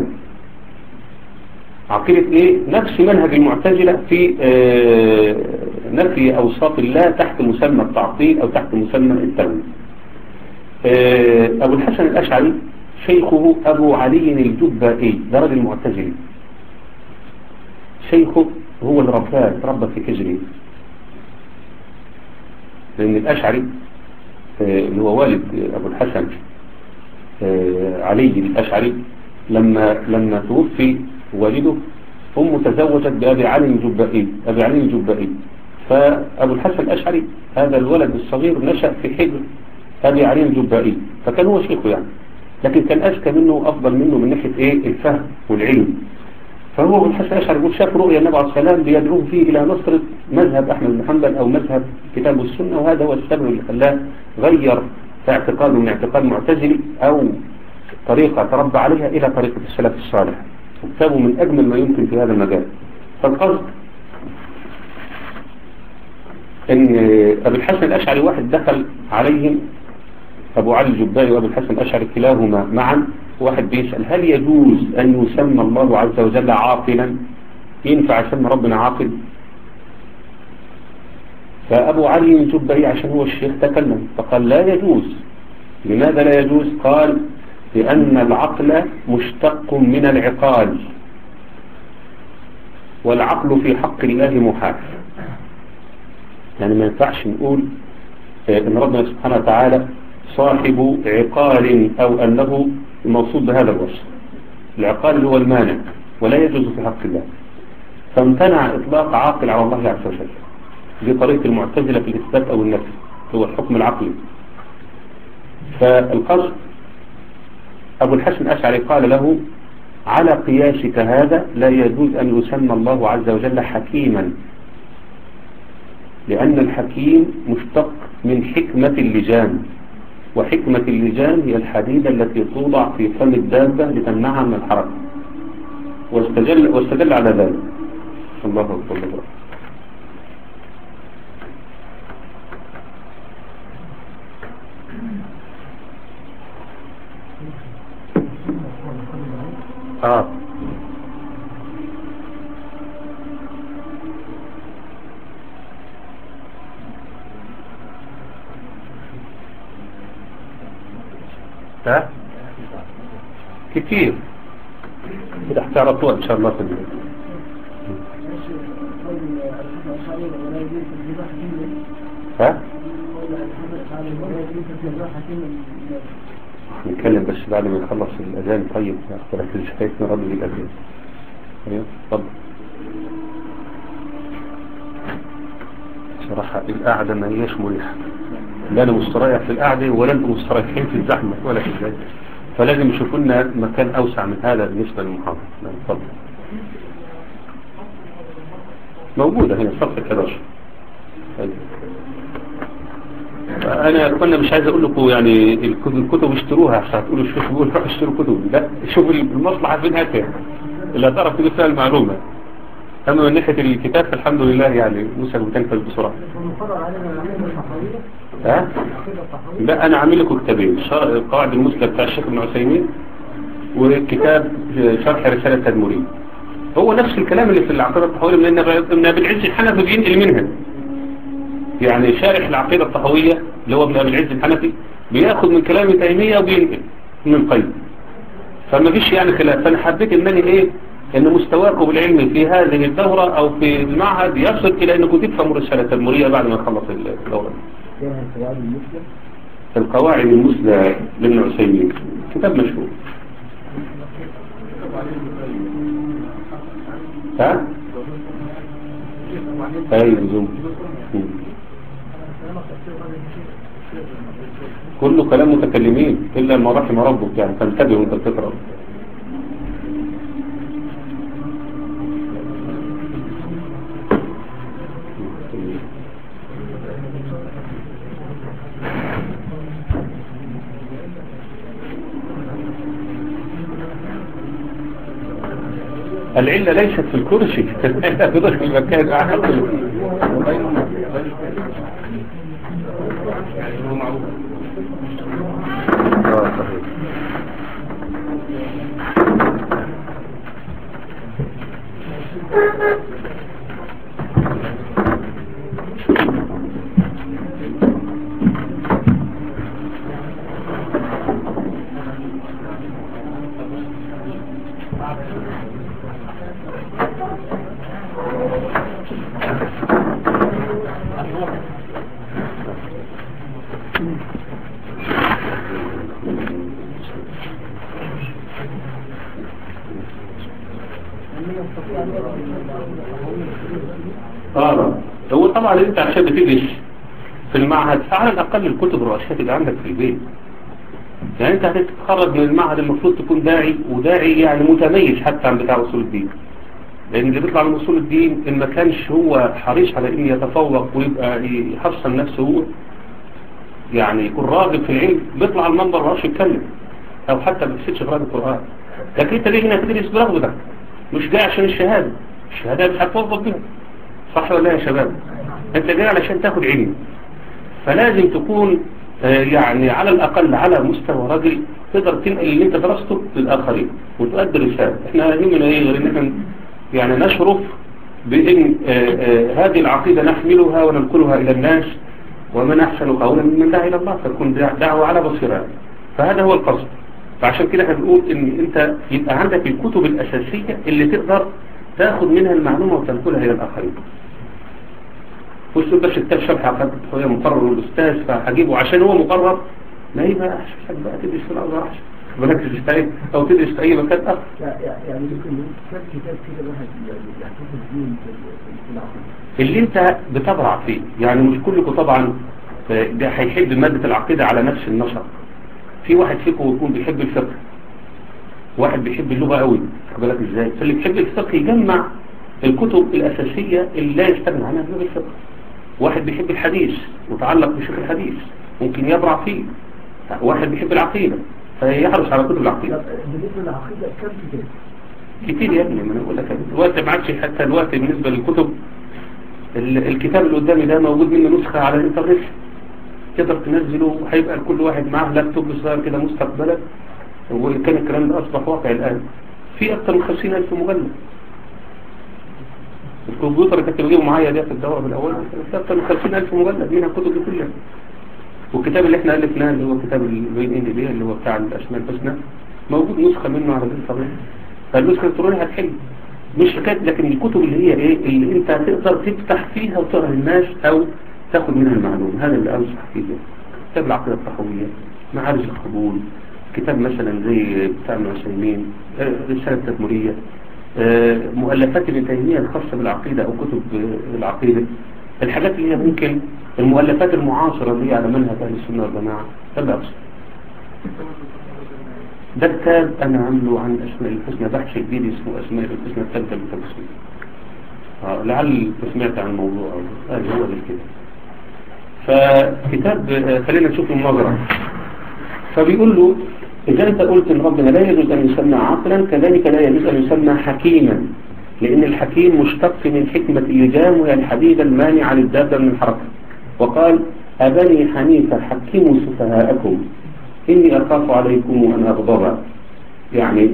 عقيدة ايه نفس منهج المعتزلة في آه نفي اوصاف الله تحت مسمى التعطيل او تحت مسمى التوحيد آه ابو الحسن الاشعري شيخه ابو علي الجبائي ده راجل معتزلي شيخه هو اللي رباه ربى في حجره لان الاشعري آه اللي هو والد ابو الحسن علي الاشعري لما لما توفي والده أمه تزوجت بأبي علي الجبائي أبي علي الجبائي فأبو الحسن الأشعري هذا الولد الصغير نشأ في حجر أبي علي الجبائي فكان هو شيخه يعني لكن كان أذكى منه وأفضل منه من ناحية إيه الفهم والعلم فهو أبو الحسن الأشعري يقول شاف رؤيا النبي عليه السلام بيدعوه فيه إلى نصرة مذهب أحمد بن حنبل أو مذهب كتاب السنة وهذا هو السبب اللي خلاه غير في اعتقاده من اعتقاد معتزلي أو طريقة تربى عليها إلى طريقة السلف الصالح وكتابه من أجمل ما يمكن في هذا المجال فالقصد ان أبو الحسن الأشعري واحد دخل عليهم أبو علي الجبائي وأبو الحسن الأشعري كلاهما معا واحد بيسأل هل يجوز أن يسمى الله عز وجل عاقلا ينفع يسمى ربنا عاقل فأبو علي الجبائي عشان هو الشيخ تكلم فقال لا يجوز لماذا لا يجوز قال لأن العقل مشتق من العقال والعقل في حق الله محال يعني ما ينفعش نقول ان ربنا سبحانه وتعالى صاحب عقال او انه موصول بهذا الوصف العقال اللي هو المانع ولا يجوز في حق الله فامتنع اطلاق عاقل على الله عز وجل دي طريقة المعتزلة في الاثبات او النفي هو الحكم العقلي فالقصد أبو الحسن الأشعري قال له على قياسك هذا لا يجوز أن يسمى الله عز وجل حكيما لأن الحكيم مشتق من حكمة اللجام وحكمة اللجام هي الحديدة التي توضع في فم الدابة لتمنعها من الحركة واستدل, واستدل على ذلك الله أكبر الله آه ها كتير كده هتعرفوها ان شاء الله في اليوم ها نتكلم بس بعد ما نخلص الأذان طيب اختلف ازاي نرد الأذان ايوه اتفضل صراحة القعدة ما هيش مريحة لا أنا مستريح في القعدة ولا أنتم مستريحين في الزحمة ولا في الزحمة فلازم يشوفوا لنا مكان أوسع من هذا بالنسبة للمحاضرة اتفضل موجودة هنا صفحة 11 انا كنا مش عايز اقول لكم يعني الكتب الكتب اشتروها عشان تقولوا الشيخ بيقول روحوا اشتروا كتب لا شوفوا المصلحة فين هاتها اللي هتعرف تجيب فيها المعلومة اما من ناحية الكتاب فالحمد لله يعني موسى بتنفذ بسرعة المفروض علينا العقيدة الصحوية ها العقيدة الصحوية لا انا عامل لكم كتابين شر- القواعد المثلى بتاع الشيخ ابن عثيمين وكتاب شرح رسالة تدمرية هو نفس الكلام اللي في العقيدة الطحوية من ابن ابي العز الحنفي بينقل منها يعني شارح العقيدة الطحوية اللي هو ابن ابي العز الحنفي بياخد من كلام تيمية وبينقل من القيم فما فيش يعني خلاف فانا حبيت انني ايه ان مستواكم بالعلم في هذه الدورة او في المعهد يصل الى انكم تفهموا رسالة تدمرية بعد ما نخلص الدورة دي. جاءها القواعد المسلم القواعد المثلى لابن عثيمين كتاب مشهور ها؟ ايوه زوم مم. كله كلام متكلمين الا ما رحم ربك يعني فانتبه وانت بتقرا العلة ليست في الكرسي العلة في ضغط المكان أعقل آه صحيح اه هو طبعا انت عشان بتدرس في المعهد فعلى الاقل الكتب الرئيسيه تبقى عندك في البيت يعني انت هتتخرج من المعهد المفروض تكون داعي وداعي يعني متميز حتى عن بتاع اصول الدين لان اللي بيطلع من اصول الدين ان ما كانش هو حريص على ان يتفوق ويبقى يحصن نفسه هو يعني يكون راغب في العلم بيطلع على المنبر ما يعرفش يتكلم او حتى ما بيفسدش قراءه القران لكن انت ليه هنا تدرس برغبتك مش جاي عشان الشهاده الشهاده مش هتوظف بيها صح ولا لا يا شباب انت جاي علشان تاخد علم فلازم تكون آه، يعني على الأقل على مستوى راجل تقدر تنقل اللي انت درسته للآخرين وتؤدي رسالة احنا يهمنا ايه غير ان احنا يعني نشرف بان آه، آه، هذه العقيدة نحملها وننقلها الى الناس ومن احسن قولا ممن دعا الى الله فتكون دع- دعوة على بصيرة فهذا هو القصد فعشان كده احنا بنقول ان انت يبقى عندك الكتب الاساسية اللي تقدر تاخد منها المعلومة وتنقلها الى الاخرين مش تقول بس كتاب شرح عقيدة الطحوية مقرر الأستاذ فهجيبه عشان هو مقرر ما يبقى أحسن بقى تدرس في الأرض أحسن بالك تدرس في أي أو تدرس في أي مكان آخر يعني ممكن كتاب كتاب كده الواحد يحتفظ بيه في العقيدة اللي أنت بتبرع فيه يعني مش كلكم طبعا آه، ده هيحب مادة العقيدة على نفس النشر في واحد فيكم يكون بيحب الفقه واحد بيحب اللغة قوي خد بالك ازاي فاللي بيحب الفقه يجمع الكتب الأساسية اللي لا يستغنى عنها باب الفقه واحد بيحب الحديث متعلق بشيخ الحديث ممكن يبرع فيه واحد بيحب العقيدة فيحرص على كتب العقيدة طب بالنسبة للعقيدة كم كتاب؟ كتير يا ابني ما انا بقول لك دلوقتي ما عادش حتى دلوقتي بالنسبة للكتب ال- الكتاب اللي قدامي ده موجود منه نسخة على الانترنت تقدر تنزله وهيبقى لكل واحد معاه لابتوب صغير كده مستقبلا وكان الكلام ده أصبح واقع الآن في أكثر من خمسين ألف مجلد الكمبيوتر اللي كنت بجيبه معايا ده في الدورة في الأول في أكثر من خمسين ألف مجلد منها الكتب دي كلها والكتاب اللي احنا ألفناه اللي هو كتاب البين إن بي اللي هو بتاع الأسماء الحسنى موجود نسخة منه على الإنترنت فالنسخة الإلكترونية هتحل مش حكاية لكن الكتب اللي هي إيه اللي أنت تقدر تفتح فيها وتقرأ للناس أو تاخد منها المعلومة هذا اللي أنصح فيه كتاب العقيدة الطحوية معارج القبول كتاب مثلا زي بتاع ابن عثيمين آه، رسالة تدمرية آه، مؤلفات ابن تيمية الخاصة بالعقيدة أو كتب آه، العقيدة الحاجات اللي هي ممكن المؤلفات المعاصرة اللي هي على منهج أهل السنة والجماعة تبقى أقصد ده كتاب أنا عامله عن أسماء الحسنى بحث جديد اسمه أسماء الحسنى الثالثة بالتفصيل آه، لعل سمعت عن الموضوع أو هذا هو ده كده فكتاب آه، خلينا نشوف المناظرة فبيقول له إذا أنت قلت إن ربنا لا يجوز أن يسمى عاقلا كذلك لا يجوز أن يسمى حكيما لأن الحكيم مشتق من حكمة اللجام وهي الحديدة المانعة للدابة من الحركة وقال أبني حنيفة حكموا سفهاءكم إني أخاف عليكم أن أغضب يعني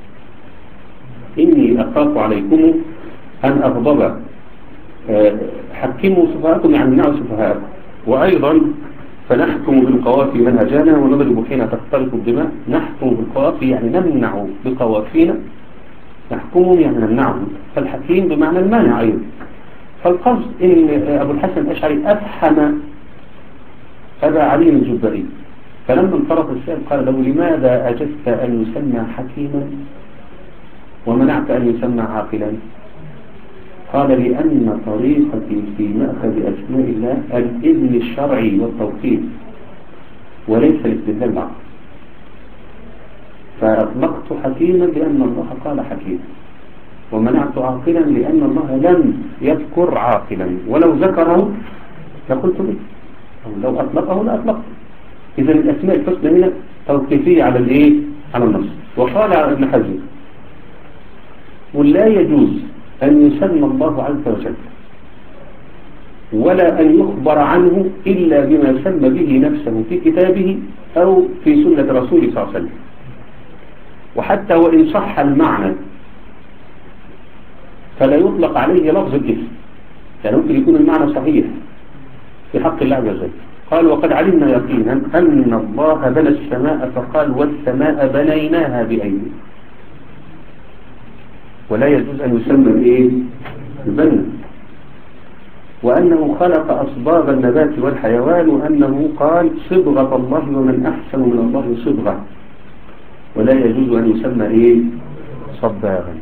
إني أخاف عليكم أن أغضب آه، حكموا سفهاءكم يعني امنعوا سفهاءكم وأيضا فنحكم بالقوافي منهجانا ونضرب حين تختلط الدماء نحكم بالقوافي يعني نمنع بقوافينا نحكمهم يعني نمنعهم فالحكيم بمعنى المانع أيضا فالقصد إن أبو الحسن الأشعري أفحم أبا علي الجبري فلما انطلق السائل قال له لماذا أجزت أن يسمى حكيما ومنعت أن يسمى عاقلا قال لأن طريقتي في مأخذ أسماء الله الإذن الشرعي والتوقيف وليس الاستدلال بالعقل فأطلقت حكيما لأن الله قال حكيما ومنعت عاقلا لأن الله لم يذكر عاقلا ولو ذكره لقلت به أو لو أطلقه لأطلقته إذا الأسماء الحسنى هنا توقيفية على الإيه؟ على النص وقال ابن حزم ولا يجوز أن يسمى الله عز وجل ولا أن يخبر عنه إلا بما سمى به نفسه في كتابه أو في سنة رسوله صلى الله عليه وسلم وحتى وإن صح المعنى فلا يطلق عليه لفظ الاسم يعني ممكن يكون المعنى صحيح في حق الله عز وجل قال وقد علمنا يقينا أن الله بنى السماء فقال والسماء بنيناها بأيدي ولا يجوز أن يسمى بإيه البنى وأنه خلق أصباغ النبات والحيوان وأنه قال صبغة الله ومن أحسن من الله صبغة ولا يجوز أن يسمى إيه صباغا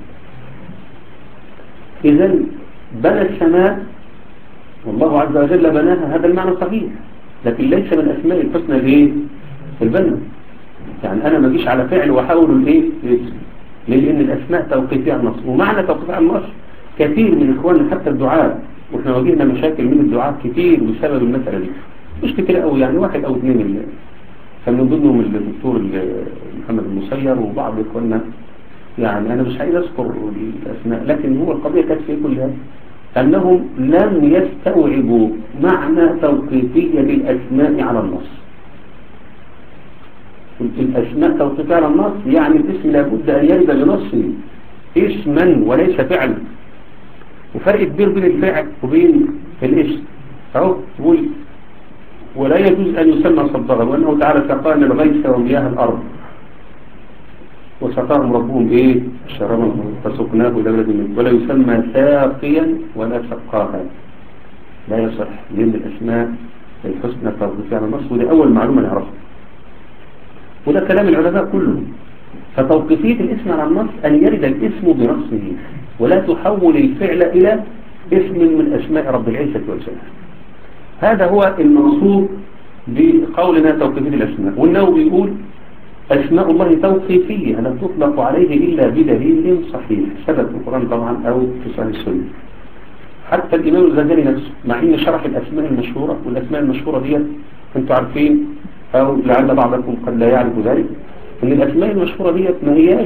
إذا بنى السماء والله عز وجل بناها هذا المعنى صحيح لكن ليس من أسماء الحسنى الإيه البنى يعني أنا ما أجيش على فعل وأحاول الإيه الاسم لأن الأسماء توقيفية على النص ومعنى توقيفية على النص كثير من إخواننا حتى الدعاء وإحنا واجهنا مشاكل من الدعاء كتير بسبب المسألة دي مش كتير قوي يعني واحد أو اثنين اللي كان من ضمنهم الدكتور محمد المسير وبعض إخواننا يعني أنا مش عايز أذكر الأسماء لكن هو القضية كانت في كل هذا أنهم لم يستوعبوا معنى توقيفية الأسماء على النص الأسماء توقيفية على النص يعني الاسم لابد أن يرد بنصه اسما وليس فعلا وفرق كبير بين الفعل وبين الاسم أهو تقول ولا يجوز أن يسمى صدقا وأنه تعالى سقانا الغيث ومياه الأرض وسقاهم ربهم إيه شرابا فسقناه إلى بلد منه ولا يسمى ساقيا ولا سقاها لا يصح لأن الأسماء الحسنى توقيفية على النص وده أول معلومة نعرفها وده كلام العلماء كلهم فتوقيفية الاسم على النص أن يرد الاسم بنصه ولا تحول الفعل إلى اسم من أسماء رب العزة والجلال هذا هو المقصود بقولنا توقيفية الأسماء والنووي يقول أسماء الله توقيفية لا تطلق عليه إلا بدليل صحيح ثبت في القرآن طبعا أو في صحيح السنة حتى الإمام الغزالي نفسه مع إن شرح الأسماء المشهورة والأسماء المشهورة دي أنتم عارفين أو لعل بعضكم قد لا يعرف ذلك أن الأسماء المشهورة دي ما هياش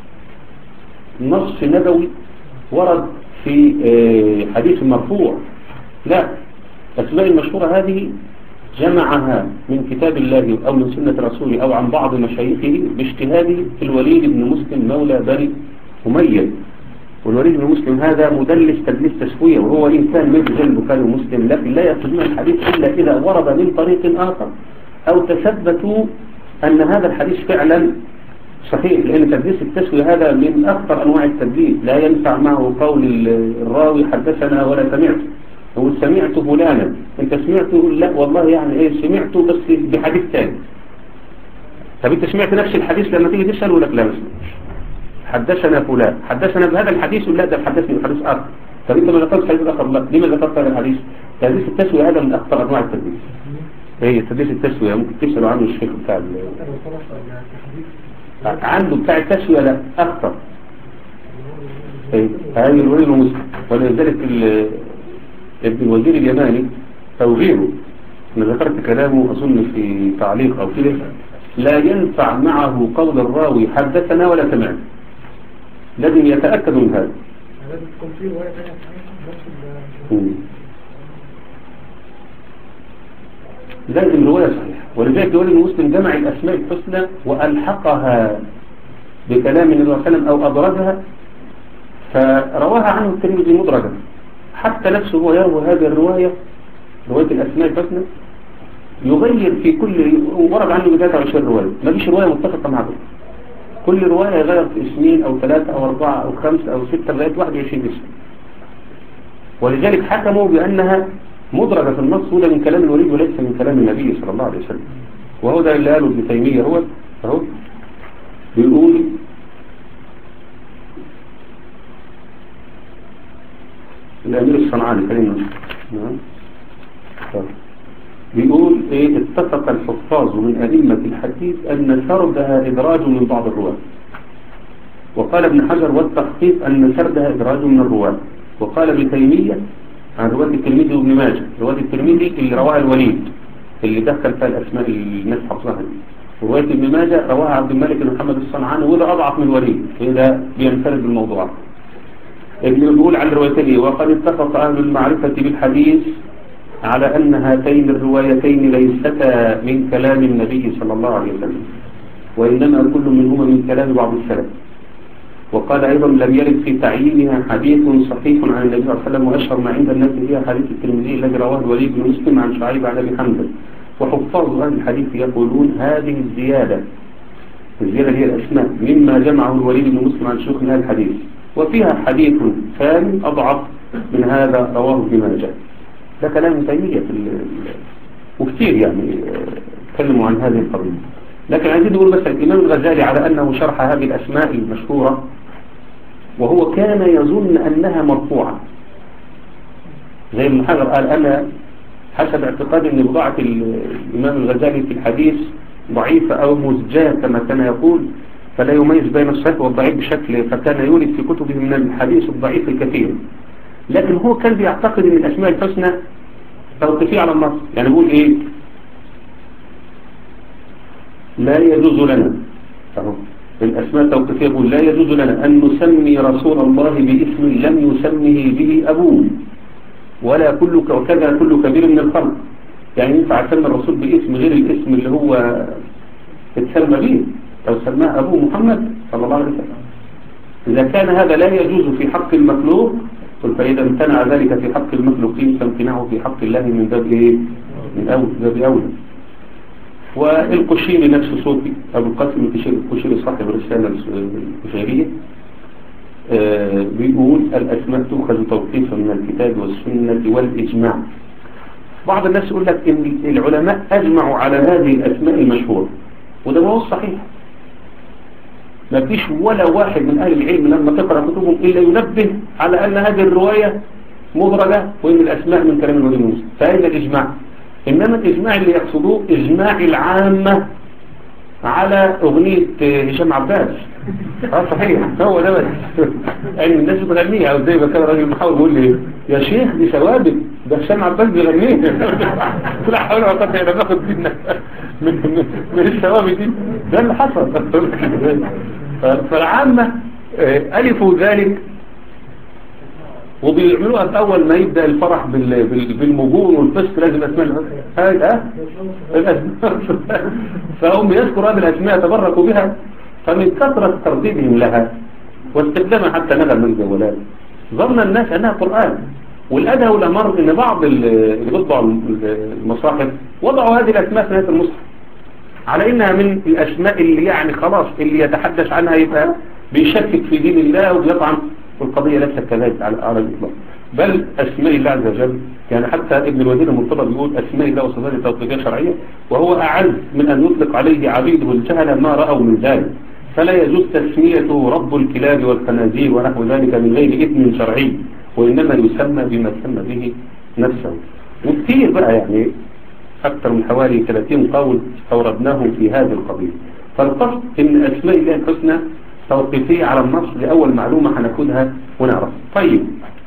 نص نبوي ورد في حديث مرفوع لا الأسماء المشهورة هذه جمعها من كتاب الله أو من سنة رسوله أو عن بعض مشايخه باجتهاده في الوليد بن مسلم مولى بني أمية والوليد بن مسلم هذا مدلس تدليس تسوية وهو إن كان مثل زي البخاري ومسلم لكن لا يقصدون الحديث إلا إذا ورد من طريق آخر أو تثبتوا أن هذا الحديث فعلا صحيح لأن تدليس التسوية هذا من أكثر أنواع التدليس لا ينفع معه قول الراوي حدثنا ولا سمعت هو سمعت فلانا انت سمعته لا والله يعني ايه سمعته بس بحديث ثاني طب انت سمعت نفس الحديث لما تيجي تسأل ولا لا ما سمعتش حدثنا فلان حدثنا بهذا الحديث ولا ده حدثني بحديث آخر طب انت ما ذكرتش حديث آخر لا ليه ما ذكرت هذا الحديث تدليس التسوية هذا من أكثر أنواع التدليس ايه تدليس التسوية ممكن تسألوا عنه الشيخ بتاع عنده بتاع التسوية لا أكثر طيب هذه الولي المسلم ولذلك ال- ابن الوزير اليماني أو غيره أنا ذكرت كلامه أظن في تعليق أو كده لا ينفع معه قول الراوي حدثنا ولا سمعنا لازم يتأكد من هذا لازم تكون في رواية ثانية صحيحة نفس ال- مم. لازم رواية صحيحة ولذلك يقول المسلم جمع الأسماء الحسنى وألحقها بكلام النبي صلى الله عليه وسلم أو أدرجها فرواها عنه الترمذي مدرجا حتى نفسه هو يروي هذه الرواية رواية الأسماء الحسنى يغير في كل ورد عنه ب 23 رواية ما فيش رواية متفقة مع بعض كل رواية يغير في اسمين أو ثلاثة أو أربعة أو خمسة أو ستة لغاية 21 اسم ولذلك حكموا بأنها مدرجة في النص وده من كلام الوليد وليس من كلام النبي صلى الله عليه وسلم وهو ده اللي قاله ابن تيمية هو اهو بيقول الأمير الصنعاني كلمة نعم. طيب. بيقول ايه اتفق الحفاظ من أئمة الحديث أن سردها إدراج من بعض الرواة وقال ابن حجر والتحقيق أن سردها إدراج من الرواة وقال ابن تيمية عن رواية الترمذي وابن ماجه رواية الترمذي اللي رواها الوليد اللي دخل فيها الأسماء اللي الناس حفظها دي ورواية ابن ماجه رواها عبد الملك بن محمد الصنعاني وده أضعف من الوليد وده بينفرد بالموضوع ابن بيقول عن روايتين وقد اتفق أهل المعرفة بالحديث على أن هاتين الروايتين ليستا من كلام النبي صلى الله عليه وسلم وإنما كل منهما من كلام بعض السلف وقال أيضا لم يرد في تعيينها حديث صحيح عن النبي صلى الله عليه وسلم وأشهر ما عند الناس هي حديث الترمذي الذي رواه الوليد بن مسلم عن شعيب عن أبي حمزة وحفاظ أهل الحديث يقولون هذه الزيادة الزيادة هي الأسماء مما جمعه الوليد بن مسلم عن شيوخ من أهل الحديث وفيها حديث ثاني أضعف من هذا رواه ابن ماجه ده كلام تيمية في ال- وكثير يعني آه، تكلموا عن هذه القضية لكن عايزين نقول بس الإمام الغزالي على أنه شرح هذه الأسماء المشهورة وهو كان يظن أنها مرفوعة زي ابن حجر قال أنا حسب اعتقادي أن بضاعة ال- الإمام الغزالي في الحديث ضعيفة أو مزجاة كما كان يقول فلا يميز بين الصحيح والضعيف بشكل فكان يورد في كتبه من الحديث الضعيف الكثير لكن هو كان بيعتقد أن الأسماء الحسنى توقيفية على النص يعني بيقول إيه لا يجوز لنا أهو الأسماء التوقيفية بيقول لا يجوز لنا أن نسمي رسول الله باسم لم يسمه به أبوه ولا كل وكذا كل كبير من الخلق يعني ينفع أسمي الرسول باسم غير الاسم اللي هو اتسمى به أو سماه أبوه محمد صلى الله عليه وسلم إذا كان هذا لا يجوز في حق المخلوق قل فإذا امتنع ذلك في حق المخلوقين فامتنعه في حق الله من باب إيه؟ من أول باب أولى والقشيري نفسه صوفي أبو القاسم القشيري القشيري صاحب الرسالة القشيرية آه، بيقول الأسماء تؤخذ توقيفا من الكتاب والسنة والإجماع بعض الناس يقول لك إن العلماء أجمعوا على هذه الأسماء المشهورة وده ما هو الصحيح ما فيش ولا واحد من أهل العلم لما تقرأ كتبهم إلا ينبه على أن هذه الرواية مدرجة وإن الأسماء من كلام الولي موسى فأين الإجماع إنما الإجماع اللي يقصدوه إجماع العامة على أغنية هشام عباس اه صحيح هو ده بس يعني الناس بتغنيها او زي ما كان راجل محاول بيقول لي يا شيخ دي ثوابت ده هشام عباس بيغنيها لا حول ولا قوه الا باخد من من من الثوابت دي ده اللي حصل فالعامة آه، ألفوا ذلك وبيعملوها في أول ما يبدأ الفرح بال- بال- بالمجون والفسق لازم أسماء هاي ها الأسماء فهم يذكروا هذه الأسماء يتبركوا بها فمن كثرة ترديدهم لها واستخدامها حتى نغم من الجوالات ظن الناس أنها قرآن والأدهى والأمر أن بعض ال- اللي بيطبعوا المصاحف وضعوا هذه الأسماء في نهاية المصحف على إنها من الأسماء اللي يعني خلاص اللي يتحدث عنها يبقى بيشكك في دين الله وبيطعن والقضية ليست كذلك على على الإطلاق بل أسماء الله عز وجل يعني حتى ابن الوزير المرتضى بيقول أسماء الله وصفاته توقيفية شرعية وهو أعز من أن يطلق عليه عبيده الجهل ما رأوا من ذلك فلا يجوز تسميته رب الكلاب والخنازير ونحو ذلك من غير إثم شرعي وإنما يسمى بما سمى به نفسه وكثير بقى يعني أكثر من حوالي 30 قول أوردناه في هذه القضية فالقصد إن أسماء الله الحسنى توقيفية على النص لأول معلومة هناخدها ونعرف طيب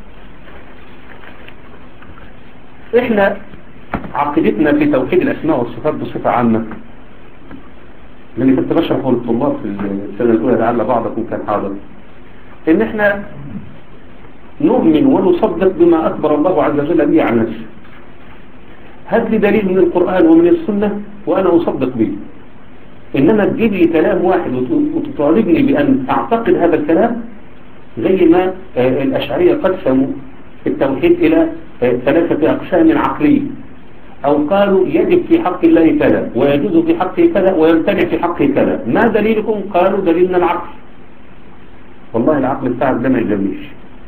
احنا عقيدتنا في توحيد الأسماء والصفات بصفة عامة لأني كنت بشرحه للطلاب في السنة الأولى لعل بعضكم كان حاضر إن احنا نؤمن ونصدق بما أخبر الله عز وجل به عن نفسه هات لي دليل من القرآن ومن السنة وأنا أصدق به إنما تجيب لي كلام واحد وتطالبني بأن أعتقد هذا الكلام زي ما الأشعرية قسموا التوحيد إلى ثلاثة أقسام عقلية أو قالوا يجب في حق الله كذا ويجوز في حقه كذا ويمتنع في حقه كذا ما دليلكم قالوا دليلنا العقل والله العقل بتاعك ده ما يلزمنيش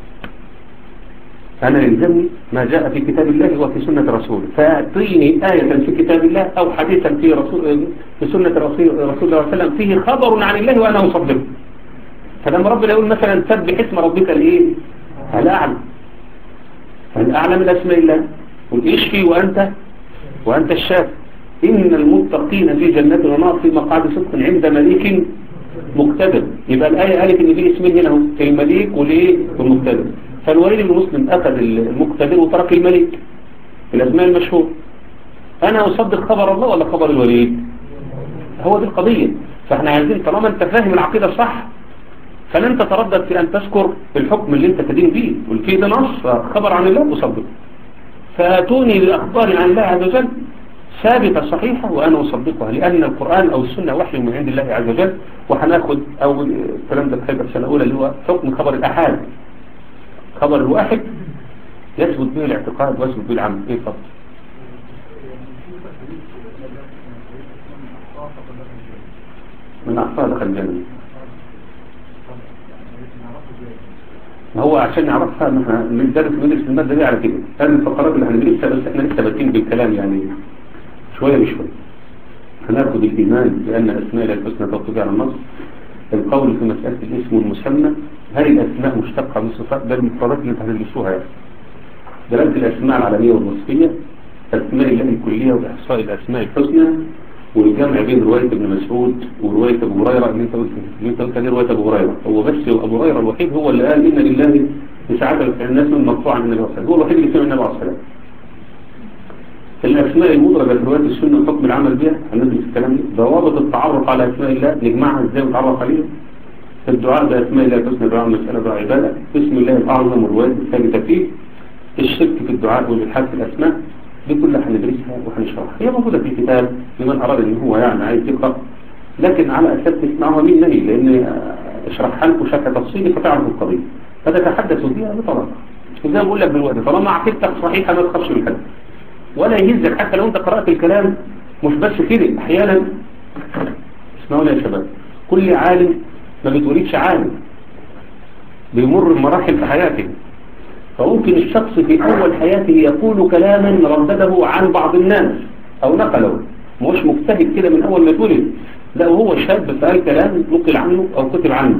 أنا يلزمني ما جاء في كتاب الله وفي سنة رسوله فأعطيني آية في كتاب الله أو حديثا في, رسول في سنة رسول, رسول الله صلى الله عليه وسلم فيه خبر عن الله وأنا أصدقه فلما ربنا يقول مثلا سبح اسم ربك الإيه الأعلى الأعلى من أسماء الله قل اشفي وأنت وأنت الشافي إن المتقين في جنات ونار في مقعد صدق عند مليك مقتدر يبقى الآية قالت إن في اسمين هنا المليك والإيه والمقتدر فالوليد بن مسلم أخذ المقتدر وترك الملك الأسماء المشهور أنا أصدق خبر الله ولا خبر الوليد هو دي القضية فاحنا عايزين طالما انت فاهم العقيدة صح فلن تتردد في أن تذكر الحكم اللي انت تدين به والفيه ده نص خبر عن الله أصدق فاتوني بأخبار عن الله عز وجل ثابتة صحيحة وأنا أصدقها لأن القرآن أو السنة وحي من عند الله عز وجل وهناخد أول الكلام ده بحاجة السنة الأولى اللي هو حكم خبر الأحاد خبر الواحد يثبت به الاعتقاد ويثبت به العمل ايه فضل من أخطاء دخل الجنة ما هو عشان نعرفها نحن ندرس ندرس المادة دي على كده هذه الفقرات اللي هندرسها بس احنا لسه بادئين بالكلام يعني شوية بشوية هناخد الإيمان بأن أسماء الله الحسنى توقف على النص القول في مسألة الاسم والمسمى هل الأسماء مشتقة من الصفات ده المفردات اللي انت هتدرسوها يعني دلالة الأسماء العالمية والوصفية أسماء الله الكلية وإحصاء الأسماء الحسنى والجمع بين رواية ابن مسعود ورواية أبو هريرة اللي انت قلت اللي انت قلت رواية أبو هريرة هو بس أبو هريرة الوحيد هو اللي قال إن لله تسعة الناس من مقطوعا من النبي صلى هو الوحيد اللي سمع النبي عليه الصلاة الأسماء المدرجة في رواية السنة وحكم العمل بها هندرس الكلام ده ضوابط التعرف على أسماء الله نجمعها ازاي ونتعرف عليها الدعاء بأسماء الله الحسنى دعاء مسألة دعاء عبادة بسم الله الأعظم والرواية الثابتة فيه الشرك في الدعاء والإلحاد في الأسماء دي كلها هندرسها وهنشرحها هي موجودة في كتاب لمن أراد إن هو يعني عايز يقرأ لكن على أساس تسمعوها مني لأن اشرحها لكم بشكل تفصيلي فتعرفوا القضية فتتحدثوا فيها بطلاقة وزي ما بقول لك دلوقتي طالما عقيدتك صحيحة ما تخافش من حد ولا يهزك حتى لو انت قرأت الكلام مش بس كده احيانا اسمعوني يا شباب كل عالم ما بتوليدش عالم بيمر بمراحل في حياته فممكن الشخص في أول حياته يقول كلاما ردده عن بعض الناس أو نقله مش مجتهد كده من أول ما اتولد لا وهو شاب فقال كلام نقل عنه أو كتب عنه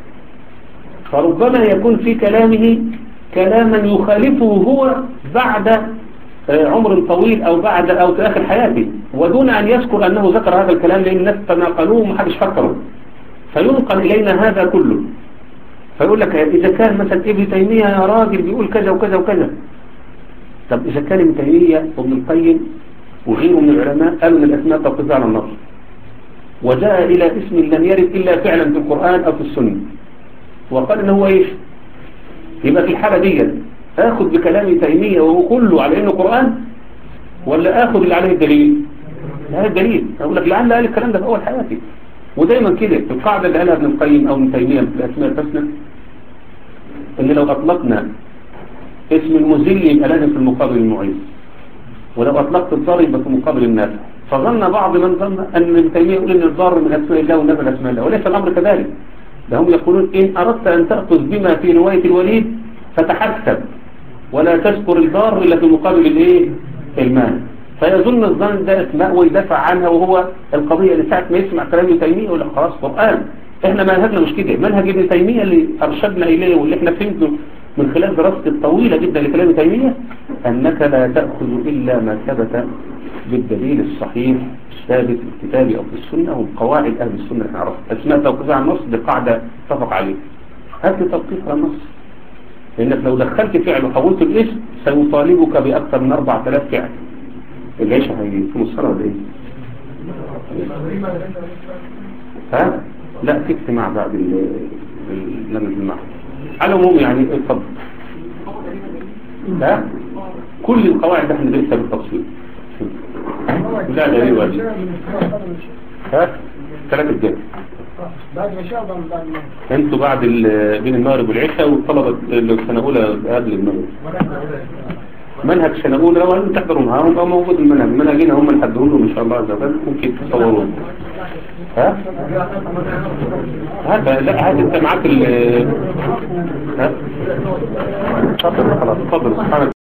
فربما يكون في كلامه كلاما يخالفه هو بعد عمر طويل أو بعد أو في آخر حياته ودون أن يذكر أنه ذكر هذا الكلام لأن الناس تناقلوه ومحدش فكره فينقل إلينا هذا كله فيقول لك إذا كان مثلا ابن تيمية يا راجل بيقول كذا وكذا وكذا طب إذا كان ابن تيمية وابن القيم وغيره من العلماء قالوا أن الأسماء تقضي على النص وجاء إلى اسم لم يرد إلا فعلا في القرآن أو في السنة وقال إن هو إيش يبقى في الحالة دي آخذ بكلام تيمية وهو كله على إنه قرآن ولا آخذ اللي عليه الدليل هذا الدليل أقول لك لعل قال الكلام ده في أول حياتي ودايما كده القاعدة اللي قالها ابن القيم أو ابن تيمية في الأسماء الحسنى إن لو أطلقنا اسم المذل يبقى لازم في المقابل المعيز ولو أطلقت الضار يبقى في مقابل النافع فظن بعض من ظن أن ابن تيمية يقول إن الضار من أسماء الله والنافع من أسماء الله وليس الأمر كذلك ده هم يقولون إن أردت أن تأخذ بما في رواية الوليد فتحسب ولا تذكر الضار إلا في مقابل الإيه المال فيظن الظن ده اسماء ويدافع عنها وهو القضية اللي ساعة ما يسمع كلام ابن تيمية يقول لك خلاص قرآن احنا منهجنا مش كده منهج ابن تيمية اللي أرشدنا إليه واللي احنا فهمته من خلال دراستي الطويلة جدا لكلام ابن تيمية أنك لا تأخذ إلا ما ثبت بالدليل الصحيح الثابت في الكتاب أو في السنة وقواعد أهل السنة نعرفها أسماء توقيف عن النص دي قاعدة اتفق عليه هات لي توقيف على النص لأنك لو دخلت فعل وحولت الاسم سيطالبك بأكثر من 4000 فعل العيشة هيكون الصلاة ولا إيه؟ ها؟ لا في اجتماع بعد لجنة المعهد على العموم يعني اتفضل ها؟ كل القواعد احنا ندرسها بالتفصيل لا دليل واجب ها؟ ثلاثة جاي بعد ما شاء الله بعد ما انتوا بعد ال- بين المغرب والعشاء والطلبة اللي في سنة أولى قبل المغرب منهج سنة أولى لو أنتم تحضروا معاهم أو موجود المنهج منهجين هم اللي حددوا لهم إن شاء الله عز وجل ممكن تصوروا ها؟ هذا لا هذا أنت معاك ال ها؟ تفضل خلاص تفضل سبحانك